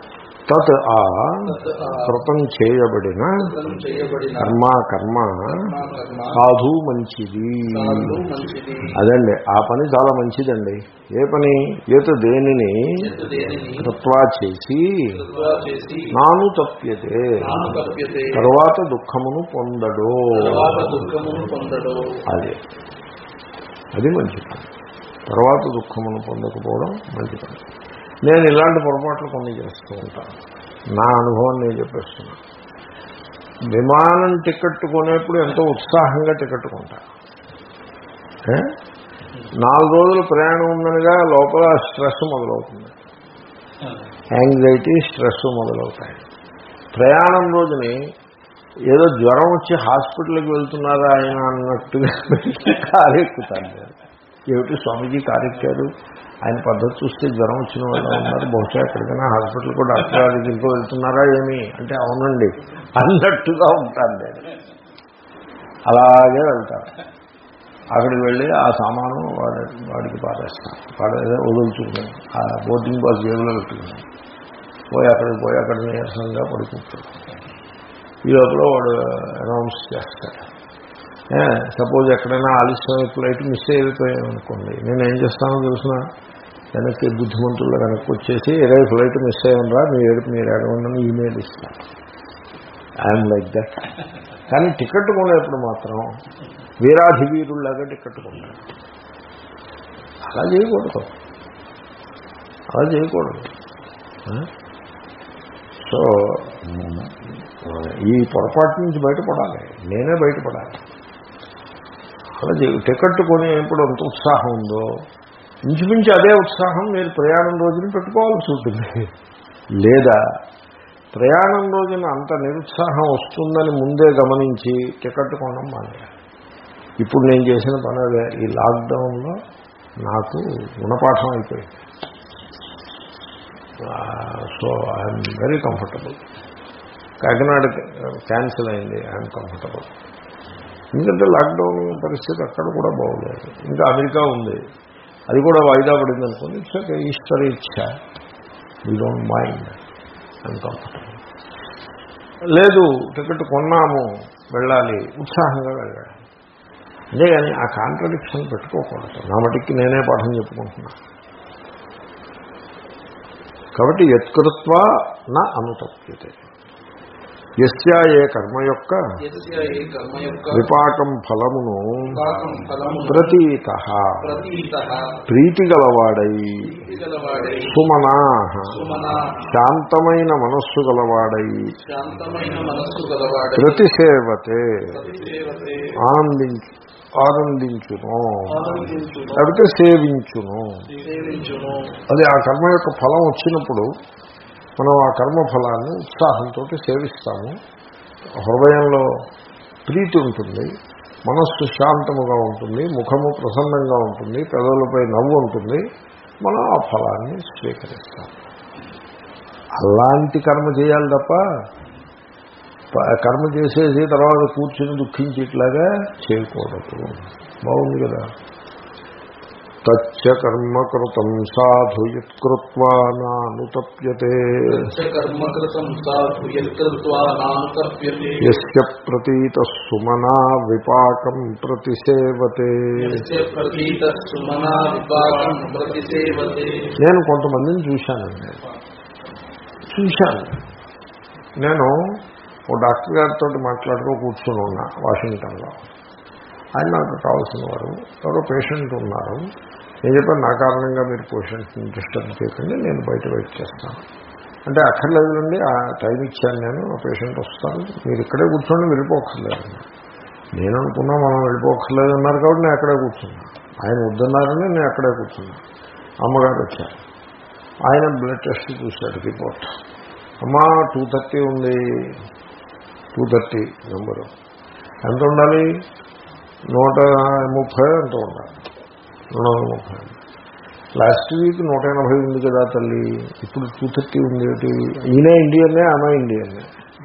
తత్ ఆ తత్ ఆ కృతం చేయబడిన కృతం చేయబడిన కర్మ కర్మ కర్మ కర్మ సాధు మంచిది సాధు మంచిది అదండి ఆ పని చాలా మంచిదండి ఏ పని ఏత దేనిని ఎత్తు దేనిని కృత్వా చేసి కృత్వా చేసి నాను తప్యతే నాను కప్యతే తరువాత దుఃఖమును పొందడు తర్వాత దుఃఖమును పొందడు అది అది మంచి పని తర్వాత దుఃఖమును పొందకపోవడం మంచి పని నేను ఇలాంటి పొరపాట్లు కొన్ని చేస్తూ ఉంటాను నా అనుభవం నేను చెప్పేస్తున్నా విమానం టికెట్ కొనేప్పుడు ఎంతో ఉత్సాహంగా టికెట్ కొంటా ఏ? నాలుగు రోజులు ప్రయాణం ఉందనగా లోపల స్ట్రెస్ మొదలవుతుంది యాంగ్జైటీ స్ట్రెస్ మొదలవుతాయి ప్రయాణం రోజుని ఏదో జ్వరం వచ్చి హాస్పిటల్కి వెళ్తున్నారా ఆయన అన్నట్టుగా కారు ఎక్కుతాను నేను ఏమిటి స్వామీజీ కారు ఎక్కారు ఆయన పద్ధతి చూస్తే జ్వరం వచ్చిన వాళ్ళు ఉన్నారు బహుశా ఎక్కడికైనా హాస్పిటల్కి డాక్టర్ గారి దగ్గరికి వెళ్తున్నారా ఏమి అంటే అవునండి అన్నట్టుగా ఉంటాను నేను అలాగే వెళ్తాను అక్కడికి వెళ్ళి ఆ సామాను వాడి వాడికి పారేస్తాను వాడు ఏదో వదులుచుకున్నాను ఆ బోర్డింగ్ పాస్ జేబులో పెట్టుకున్నాను పోయి అక్కడికి పోయి అక్కడ నీరసంగా పడుకుంటాడు ఈ లోపల వాడు అనౌన్స్ చేస్తాడు సపోజ్ ఎక్కడైనా ఆలస్యం ఫ్లైట్ మిస్ అయిపోయాం అనుకోండి నేను ఏం చేస్తానో తెలిసిన వెనక్కి బుద్ధిమంతుల్లో వెనక్కి వచ్చేసి ఇరవై ఫ్లైట్ మిస్ అయ్యంరా మీ ఏడుపు మీరు ఎడవండి ఈమెయిల్ ఇస్తాను ఐఎమ్ లైక్ దట్ కానీ టికెట్ కొనేప్పుడు మాత్రం వీరాధి వీరుల్లాగా టికెట్ కొన్నాను అలా చేయకూడదు అలా చేయకూడదు ఆ? సో ఈ పొరపాటు నుంచి బయటపడాలి నేనే బయటపడాలి అలా చేయ- టికెట్ కొనేప్పుడు ఎంత ఉత్సాహం ఉందో ఇంచుమించు అదే ఉత్సాహం మీరు ప్రయాణం రోజున పెట్టుకోవాల్సి ఉంటుంది లేదా ప్రయాణం రోజున అంత నిరుత్సాహం వస్తుందని ముందే గమనించి టికెట్ కొనడం మానేయాలి ఇప్పుడు నేను చేసిన పని అదే ఈ లాక్డౌన్లో నాకు గుణపాఠం అయిపోయింది so I'm very comfortable Kakinada cancel అయింది ఐఎమ్ కంఫర్టబుల్ ఎందుకంటే లాక్డౌన్ పరిస్థితి అక్కడ కూడా బాగోలేదు ఇంకా అమెరికా ఉంది అది కూడా వాయిదా పడింది అనుకోండి ఇట్స్ ఓకే ఈస్టర్ ఇచ్చా we don't mind I'm comfortable లేదు టికెట్ కొన్నాము వెళ్ళాలి ఉత్సాహంగా వెళ్ళాలి అంతేగాని ఆ కాంట్రడిక్షన్ పెట్టుకోకూడదు నా మటుకి నేనే పాఠం చెప్పుకుంటున్నా కాబట్టి యత్కృత్వ నా అనుతప్యతే యస్యా ఏ కర్మ యొక్క యస్య ఏ కర్మ యొక్క విపాకం ఫలమును విపాకం ఫలము ప్రతీత ప్రతీత ప్రీతి గలవాడై గలవాడై సుమనా సుమన శాంతమైన మనస్సు గలవాడై శాంతమైన మనస్సు గలవాడై ప్రతిసేవతే ప్రతిసేవతే ఆనందించు ఆనందించును ఆనందించును లేకపోతే సేవించును సేవించును అది ఆ కర్మ యొక్క ఫలం వచ్చినప్పుడు మనం ఆ కర్మ ఫలాన్ని ఉత్సాహంతో సేవిస్తాము హృదయంలో ప్రీతి ఉంటుంది మనస్సు శాంతముగా ఉంటుంది ముఖము ప్రసన్నంగా ఉంటుంది పెదవులపై నవ్వు ఉంటుంది మనం ఆ ఫలాన్ని స్వీకరిస్తాం అలాంటి కర్మ చేయాలి తప్ప ప- కర్మ చేసేసి తర్వాత కూర్చుని దుఃఖించేట్లాగా చేయకూడదు బాగుంది కదా తచ్చ కర్మ కృతం సాధు యత్కృత్వా నానుతప్యతే తచ్చ కర్మ కృతం సాధు యత్కృత్వా నానుతప్యతే యస్య ప్రతీత సుమనా విపాకం ప్రతిసేవతే యస్య ప్రతీత సుమనా విపాకం ప్రతిసేవతే నేను కొంతమందిని చూశానండి చూశాను నేను ఓ డాక్టర్ గారితో మాట్లాడుతూ కూర్చుని ఉన్నా వాషింగ్టన్లో ఆయన నాకు కావాల్సిన వారు ఎవరో పేషెంట్ ఉన్నారు నేను చెప్పాను నా కారణంగా మీరు పేషెంట్ని డిస్టర్బ్ చేయకండి నేను బయట వెయిట్ చేస్తాను అంటే అక్కర్లేదులండి ఆ టైం ఇచ్చాను నేను ఆ పేషెంట్ వస్తారు మీరు ఇక్కడే కూర్చోండి వెళ్ళిపోక్కర్లేదు నేను అనుకున్నా మనం వెళ్ళిపోక్కర్లేదు అన్నారు కాబట్టి నేను అక్కడే కూర్చున్నా ఆయన వద్దన్నారని నేను అక్కడే కూర్చున్నా అమ్మగారు వచ్చారు ఆయన బ్లడ్ టెస్ట్ చూశాడు రిపోర్ట్ అమ్మా టూ థర్టీ ఉంది టూ థర్టీ నెంబరు ఎంత ఉండాలి నూట ముప్పై ఎంత ఉండాలి నూట ముప్పై లాస్ట్ వీక్ నూట ఎనభై ఉంది కదా తల్లి ఇప్పుడు టూ థర్టీ ఉంది ఏంటి ఈయన ఇండియన్నే ఆమె ఇండియన్నే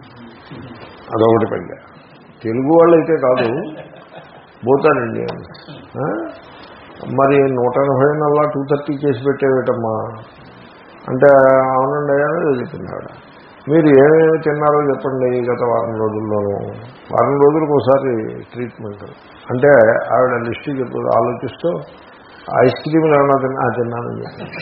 అదొకటి పైగా తెలుగు వాళ్ళు అయితే కాదు పోతారు ఇండియన్ మరి నూట ఎనభై నల్లా టూ థర్టీ చేసి పెట్టేవేటమ్మా అంటే అవునండి అయ్యా ఏదో చెప్పింది ఆవిడ మీరు ఏమేమి తిన్నారో చెప్పండి గత వారం రోజుల్లోనూ వారం రోజులకు ఒకసారి ట్రీట్మెంట్ అంటే ఆవిడ లిస్ట్ చెప్పు ఆలోచిస్తూ ఐస్ క్రీమ్లు ఏమన్నా తిన్నా "ఆ, తిన్నానని చెప్పాను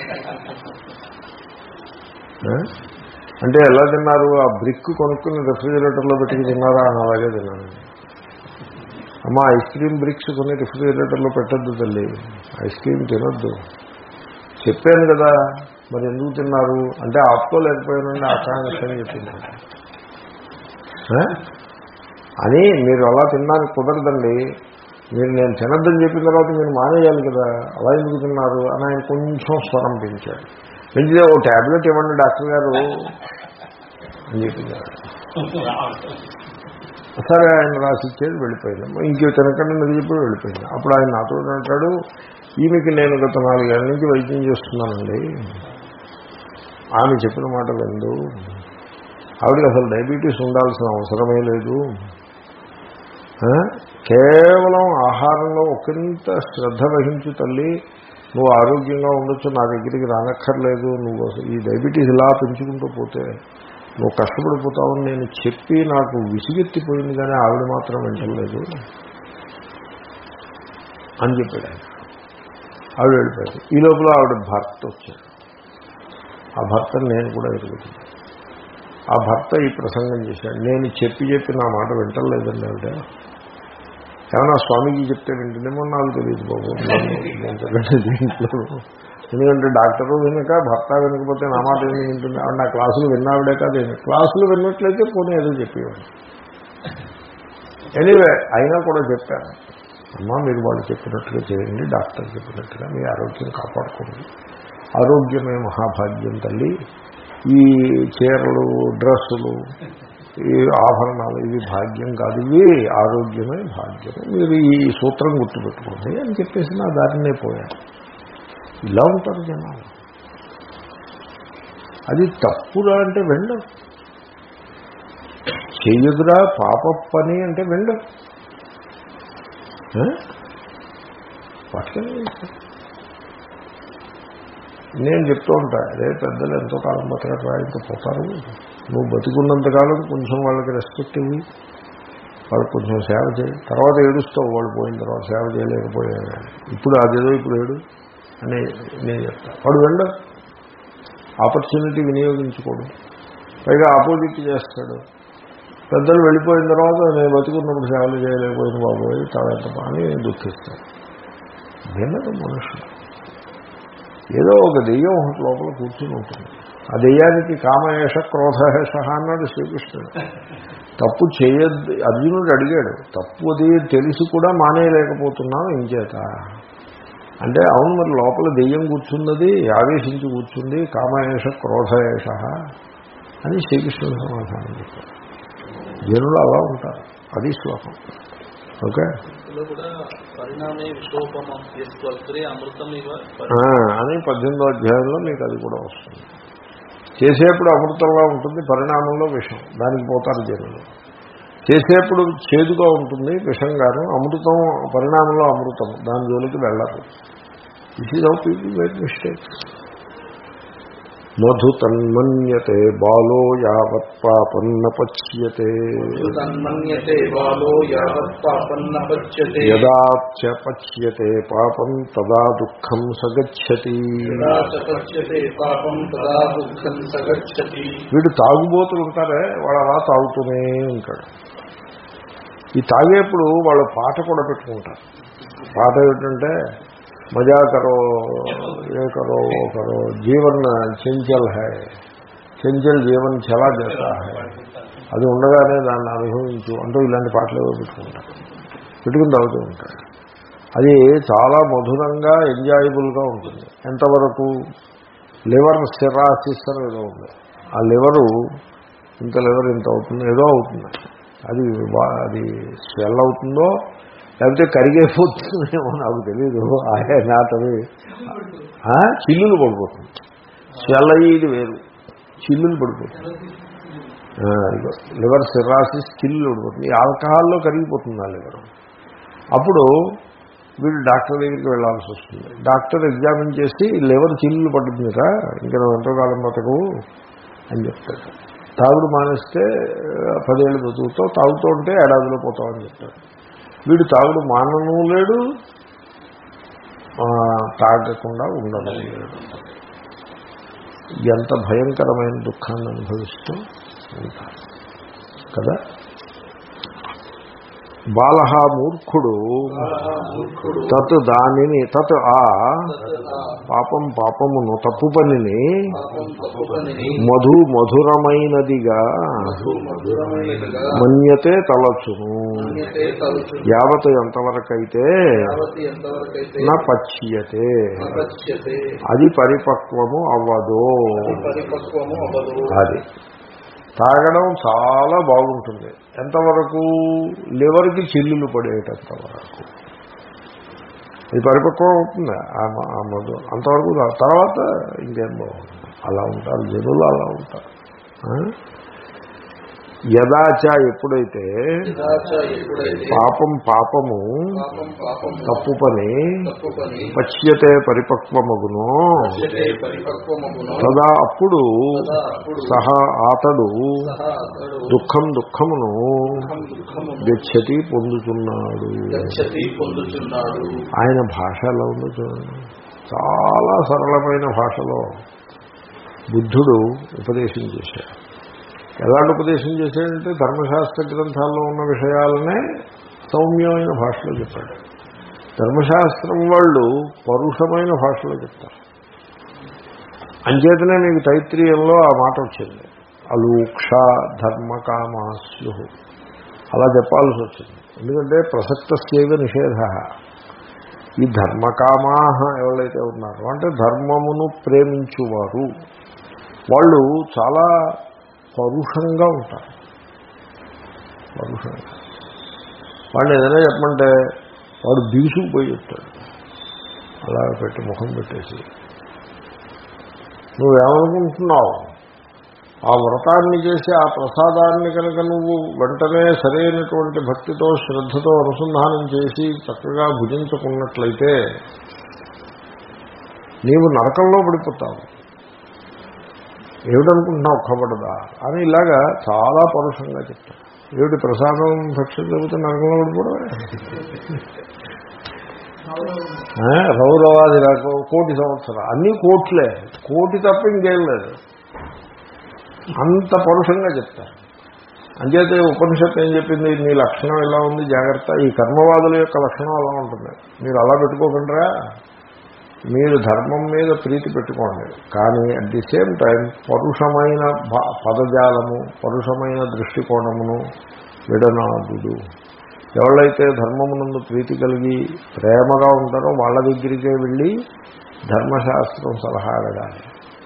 ఆ? అంటే ఎలా తిన్నారు ఆ బ్రిక్ కొనుక్కుని రెఫ్రిజిరేటర్లో పెట్టుకుని తిన్నారా అని అలాగే తిన్నాను అమ్మ ఐస్ క్రీమ్ బ్రిక్స్ కొని రెఫ్రిజిరేటర్లో పెట్టద్దు తల్లి ఐస్ క్రీమ్ తినొద్దు చెప్పాను కదా మరి ఎందుకు తిన్నారు అంటే ఆపుకోలేకపోయానండి ఆకాంక్ష అని చెప్పింది ఆ? అని మీరు అలా తినడానికి కుదరదండి మీరు నేను తినద్దని చెప్పిన తర్వాత మీరు మానేయాలి కదా అలా ఎందుకు తిన్నారు అని ఆయన కొంచెం స్వరం పెంచాడు పెంచితే ఓ ట్యాబ్లెట్ ఇవ్వండి డాక్టర్ గారు అని చెప్పింది సరే ఆయన రాసి ఇచ్చేది వెళ్ళిపోయింది ఇంకో తినకండి నది చెప్పి వెళ్ళిపోయింది అప్పుడు ఆయన నాతో అంటాడు ఈమెకి నేను గత నాలుగేళ్ల నుంచి వైద్యం చేస్తున్నానండి ఆమె చెప్పిన మాట విందు ఆవిడకి అసలు డయాబెటీస్ ఉండాల్సిన అవసరమే లేదు ఆ? కేవలం ఆహారంలో ఒకంత శ్రద్ధ వహించు తల్లి నువ్వు ఆరోగ్యంగా ఉండొచ్చు నా దగ్గరికి రానక్కర్లేదు నువ్వు అసలు ఈ డయాబెటీస్ ఇలా పెంచుకుంటూ పోతే నువ్వు కష్టపడిపోతావని నేను చెప్పి నాకు విసిగెత్తిపోయింది కానీ ఆవిడ మాత్రం వింటలేదు అని చెప్పాడు ఆయన ఆవిడ వెళ్ళిపోయాడు ఈ లోపల ఆవిడ భర్త వచ్చాడు ఆ భర్తను నేను కూడా ఎరుగుతున్నాను ఆ భర్త ఈ ప్రసంగం చేశాడు నేను చెప్పి చెప్పి నా మాట వింటలేదండి ఆవిడ ఏమన్నా స్వామీజీ చెప్తే వింటుందేమో నాకు తెలియదు బాబు నేను చెప్పండి దీంట్లో ఎందుకంటే డాక్టరు వినక భర్త వినకపోతే నా మాట ఏమి వింటుంది ఆవిడ నా క్లాసులు విన్నావిడే కాదు ఏమి. క్లాసులు విన్నట్లయితే పోనీ ఏదో చెప్పేవాడు ఎనీవే అయినా కూడా చెప్పాను అమ్మా మీరు వాళ్ళు చెప్పినట్టుగా చేయండి డాక్టర్ చెప్పినట్టుగా మీ ఆరోగ్యం కాపాడుకోండి ఆరోగ్యమే మహాభాగ్యం తల్లి ఈ చీరలు డ్రెస్సులు ఈ ఆభరణాలు ఇవి భాగ్యం కాదు ఇవి ఆరోగ్యమే భాగ్యమే మీరు ఈ సూత్రం గుర్తుపెట్టుకోండి అని చెప్పేసి నా దారినే పోయాను ఇలా ఉంటారు జనాలు అది తప్పురా అంటే వెండు చెయ్యదురా పాప పని అంటే వెండు పట్టుకొని నేను చెప్తూ ఉంటా అదే పెద్దలు ఎంతో కాలం బతకరా ఇంకా పోతారు నువ్వు బతికున్నంతకాలం కొంచెం వాళ్ళకి రెస్పెక్ట్ ఇవ్వి వాళ్ళకి కొంచెం సేవ చేయి తర్వాత ఏడుస్తావు వాళ్ళు పోయిన తర్వాత సేవ చేయలేకపోయాను ఇప్పుడు అదేదో ఇప్పుడు ఏడు అని నేను చెప్తా వాడు వెళ్ళ ఆపర్చునిటీ వినియోగించుకోడు పైగా ఆపోజిట్ చేస్తాడు పెద్దలు వెళ్ళిపోయిన తర్వాత నేను బతుకున్నప్పుడు సేవలు చేయలేకపోయిన బాబోయ్ తర్వాత అని దుఃఖిస్తాను వినదు మనుషులు ఏదో ఒక దెయ్యం ఒకటి లోపల కూర్చుని ఉంటుంది ఆ దెయ్యానికి కామయేష క్రోధయేష అన్నాడు శ్రీకృష్ణుడు తప్పు చేయొద్దు అర్జునుడు అడిగాడు తప్పు అది తెలిసి కూడా మానేయలేకపోతున్నావు ఇంచేత అంటే అవును మరి లోపల దెయ్యం కూర్చున్నది ఆవేశించి కూర్చుంది కామయేష క్రోధయేష అని శ్రీకృష్ణుడు సమాధానం చెప్పారు జనులు అలా ఉంటారు అది శ్లోకం ఓకే ఇందులో కూడా పరిణామే విశ్వోపమం యస్వగ్రే అమృతం ఇవ ఆ, అని పద్దెనిమిదో అధ్యాయంలో మీకు అది కూడా వస్తుంది చేసేప్పుడు అమృతంగా ఉంటుంది పరిణామంలో విషం దానికి పోతారు జనులు చేసేప్పుడు చేదుగా ఉంటుంది విషంగాను అమృతం పరిణామంలో అమృతం దాని జోలికి వెళ్ళదు this is how people make mistakes మధు తన్మన్యతే బాలో యావత్ పాపన్న పచ్యతే తన్మన్యతే బాలో యావత్ పాపన్న పచ్యతే యదాచ పచ్యతే పాపం తదా దుఃఖం సగచ్చతి యదా చ పచ్యతే పాపం తదా దుఃఖం సగచ్చతి వీడు తాగుబోతులు ఉంటారే వాడు అలా తాగుతూనే ఉంటాడు ఈ తాగేప్పుడు వాళ్ళు పాట కూడా పెట్టుకుంటారు పాట ఏమిటంటే మజా కరో ఏ కరో ఓ కరో జీవన్ చెంచల్ హై చెంచల్ జీవన్ చలా చేతా హై అది ఉండగానే దాన్ని అనుభవించు అంటూ ఇలాంటి పాటలు ఏవో పెట్టుకుంటారు పెట్టుకుని తాగుతూ ఉంటారు అది చాలా మధురంగా ఎంజాయబుల్గా ఉంటుంది ఎంతవరకు లివర్ సిరాసిస్ అని ఏదో ఉంది ఆ లివరు ఇంత లివర్ ఇంత అవుతుంది ఏదో అవుతుంది అది వా- అది స్వెల్ అవుతుందో లేకపోతే కరిగైపోతుందేమో నాకు తెలియదు ఆయే నాటవి ఆ, చిల్లులు పడిపోతుంది స్వెల్ అయ్యేది వేరు చిల్లులు పడిపోతుంది ఆ, ఇదిగో లివర్ సిరాసిస్ చిల్లులు పడిపోతుంది ఈ ఆల్కహాల్లో కరిగిపోతుంది ఆ లివర్ అప్పుడు వీడు డాక్టర్ దగ్గరికి వెళ్ళాల్సి వస్తుంది డాక్టర్ ఎగ్జామిన్ చేసి లివర్ చిల్లులు పడుతుందిరా ఇంకా నువ్వు ఎంతో కాలం బతకు అని చెప్తాడు తాగుడు మానేస్తే ఆ, పదేళ్ళు బతుకుతావు తాగుతూ ఉంటే ఏడాదిలో పోతావు అని చెప్తాడు వీడు తాగుడు మానను లేడు ఆ, తాగకుండా ఉండడం లేడు ఎంత భయంకరమైన దుఃఖాన్ని అనుభవిస్తూ ఉంటారు కదా బాలహ మూర్ఖుడు మూర్ఖుడు తత్ దానిని తత్ ఆ తత్ ఆ పాపం పాపమును తప్పు పనిని పాపం తప్పు పనిని మధు మధురమైనదిగా మధు మధురమైనదిగా మన్యతే తలచును అన్యతే తలుచు యావత్ ఎంతవరకైతే యావతి ఎంతవరకైతే నా పచ్యతే అపచ్యతే అది పరిపక్వము అవ్వదు అది పరిపక్వము అవ్వదు అది తాగడం చాలా బాగుంటుంది ఎంతవరకు లివర్కి చిల్లులు పడేటంత వరకు ఇది పరిపక్వం అవుతుంది ఆ మ- ఆ మందు అంతవరకు తా- తర్వాత ఇంకేం బాగుంటుంది అలా ఉంటారు జనులు అలా ఉంటారు ఆ? యదాచ ఎప్పుడైతే యథాచ ఎప్పుడైతే పాపం పాపము పాపం పాపము తప్పు పని తప్పు పని పచ్యతే పరిపక్వమగును పచ్యతే పరిపక్వమగును తదా అప్పుడు తదా అప్పుడు సహా ఆతడు సహా అతడు దుఃఖం దుఃఖమును దుఃఖం దుఃఖమును గచ్చతి పొందుతున్నాడు గచ్చతి పొందుతున్నాడు ఆయన భాష ఎలా ఉందో చూడండి చాలా సరళమైన భాషలో బుద్ధుడు ఉపదేశం చేశాడు ఎలాంటి ఉపదేశం చేశాడంటే ధర్మశాస్త్ర గ్రంథాల్లో ఉన్న విషయాలనే సౌమ్యమైన భాషలో చెప్పాడు ధర్మశాస్త్రం వాళ్ళు పరుషమైన భాషలో చెప్తారు అంచేతనే మీకు తైత్రీయంలో ఆ మాట వచ్చింది అలూక్ష ధర్మకామాస్యు అలా చెప్పాల్సి వచ్చింది ఎందుకంటే ప్రసక్తస్యవ నిషేధ ఈ ధర్మకామా ఎవరైతే ఉన్నారో అంటే ధర్మమును ప్రేమించువారు వాళ్ళు చాలా పరుషంగా ఉంటారు పరుషంగా వాడిని ఏదైనా చెప్పమంటే వాడు బీసుకుపోయి చెప్తాడు అలా పెట్టి ముఖం పెట్టేసి నువ్వేమనుకుంటున్నావు ఆ వ్రతాన్ని చేసి ఆ ప్రసాదాన్ని కనుక నువ్వు వెంటనే సరైనటువంటి భక్తితో శ్రద్ధతో అనుసంధానం చేసి చక్కగా భుజించుకున్నట్లయితే నీవు నరకంలో పడిపోతావు ఏమిటనుకుంటున్నావు కబడదా అని ఇలాగా చాలా పరుషంగా చెప్తాడు ఏమిటి ప్రసాదం భక్ష్యం చెబితే నరకంలో పడిపోవడమే ఆ, రౌరవాది రకం కోటి సంవత్సరాలు అన్నీ కోట్లే కోటి తప్ప ఇంకేం లేదు అంత పరుషంగా చెప్తారు అంచేతే ఉపనిషత్తు ఏం చెప్పింది నీ లక్షణం ఎలా ఉంది జాగ్రత్త ఈ కర్మవాదుల యొక్క లక్షణం అలా ఉంటుంది మీరు అలా పెట్టుకోకుండా మీరు ధర్మం మీద ప్రీతి పెట్టుకోండి కానీ అట్ ది సేమ్ టైం పరుషమైన భా- పదజాలము పరుషమైన దృష్టికోణమును విడనాదుడు ఎవళ్ళైతే ధర్మమునందు ప్రీతి కలిగి ప్రేమగా ఉంటారో వాళ్ళ దగ్గరికే వెళ్ళి ధర్మశాస్త్రం సలహా అడగాలి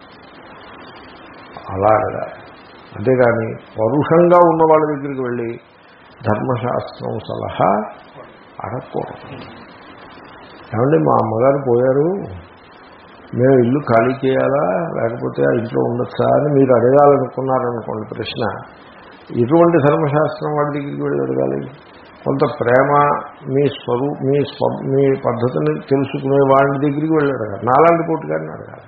అలా అడగాలి అంతేగాని పరుషంగా ఉన్న వాళ్ళ దగ్గరికి వెళ్ళి ధర్మశాస్త్రం సలహా అడగకూడదు ఏమండి మా అమ్మగారు పోయారు మేము ఇల్లు ఖాళీ చేయాలా లేకపోతే ఆ ఇంట్లో ఉండొచ్చా అని మీరు అడగాలనుకున్నారనుకోండి ప్రశ్న ఇటువంటి ధర్మశాస్త్రం వాడి దగ్గరికి వెళ్ళి అడగాలి కొంత ప్రేమ మీ స్వరూ మీ స్వ మీ పద్ధతిని తెలుసుకునే వాడి దగ్గరికి వెళ్ళి అడగాలి నాలాంటి కోటిగారిని అడగాలి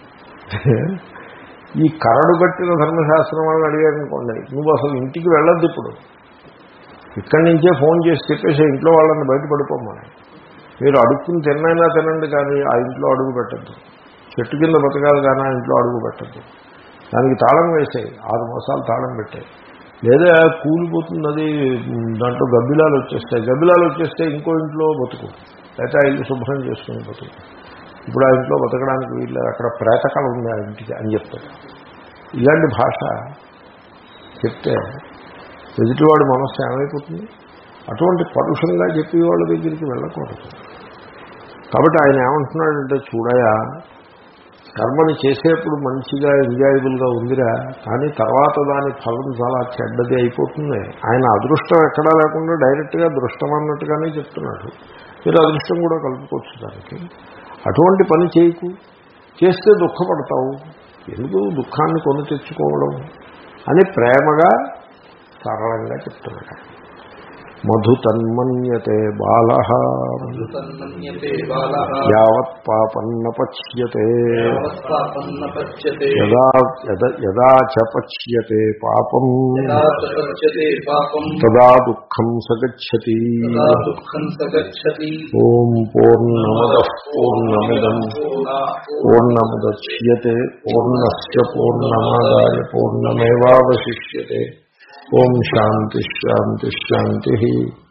ఈ కరడు కట్టిన ధర్మశాస్త్రం వాళ్ళని అడిగారనుకోండి నువ్వు అసలు ఇంటికి వెళ్ళొద్దు ఇప్పుడు ఇక్కడి నుంచే ఫోన్ చేసి చెప్పేసి ఇంట్లో వాళ్ళని బయటపడిపోమని మీరు అడుక్కుని తిన్నైనా తినండి కానీ ఆ ఇంట్లో అడుగు పెట్టద్దు చెట్టు కింద బతకాలి కానీ ఆ ఇంట్లో అడుగు పెట్టద్దు దానికి తాళం వేసాయి ఆరు మాసాలు తాళం పెట్టాయి లేదా కూలిపోతుంది అది ఉమ్, దాంట్లో గబ్బిలాలు వచ్చేస్తాయి గబ్బిలాలు వచ్చేస్తే ఇంకో ఇంట్లో బతుకు లేకపోతే ఆ ఇల్లు శుభ్రం చేసుకుని బతుకు ఇప్పుడు ఆ ఇంట్లో బతకడానికి వీళ్ళు అక్కడ ప్రేతకళ ఉంది ఆ ఇంటికి అని చెప్తాడు ఇలాంటి భాష చెప్తే ఎదుటివాడి మనస్సు ఏమైపోతుంది అటువంటి పరుషంగా చెప్పి వాళ్ళ దగ్గరికి వెళ్ళకూడదు కాబట్టి ఆయన ఏమంటున్నాడంటే చూడయా కర్మని చేసేప్పుడు మంచిగా ఎంజాయబుల్గా ఉందిరా కానీ తర్వాత దాని ఫలం చాలా చెడ్డది అయిపోతుంది ఆయన అదృష్టం ఎక్కడా లేకుండా డైరెక్ట్గా దృష్టం అన్నట్టుగానే చెప్తున్నాడు మీరు అదృష్టం కూడా కలుపుకోవచ్చు దానికి అటువంటి పని చేయకు చేస్తే దుఃఖపడతావు ఎందుకు దుఃఖాన్ని కొని తెచ్చుకోవడం అని ప్రేమగా సరళంగా చెప్తున్నాడు మధుతన్మన్యతే బాల తన్మన్యతే బాలः యావత్ పాపన్న పచ్యతే యావత్పాపన్న పచ్యతే యదా యద- యదా చ పచ్యతే పాపం యదా చ పచ్యతే పాపం తదా దుఃఖం సగచ్చతి తదా దుఃఖం సగచ్చతి ఓం పూర్ణమద పూర్ణమిదం పూర్ణముద్యతే పూర్ణస్ పూర్ణమాదాయ పూర్ణమేవాశిష్యతే ఓం శాంతి శాంతి శాంతి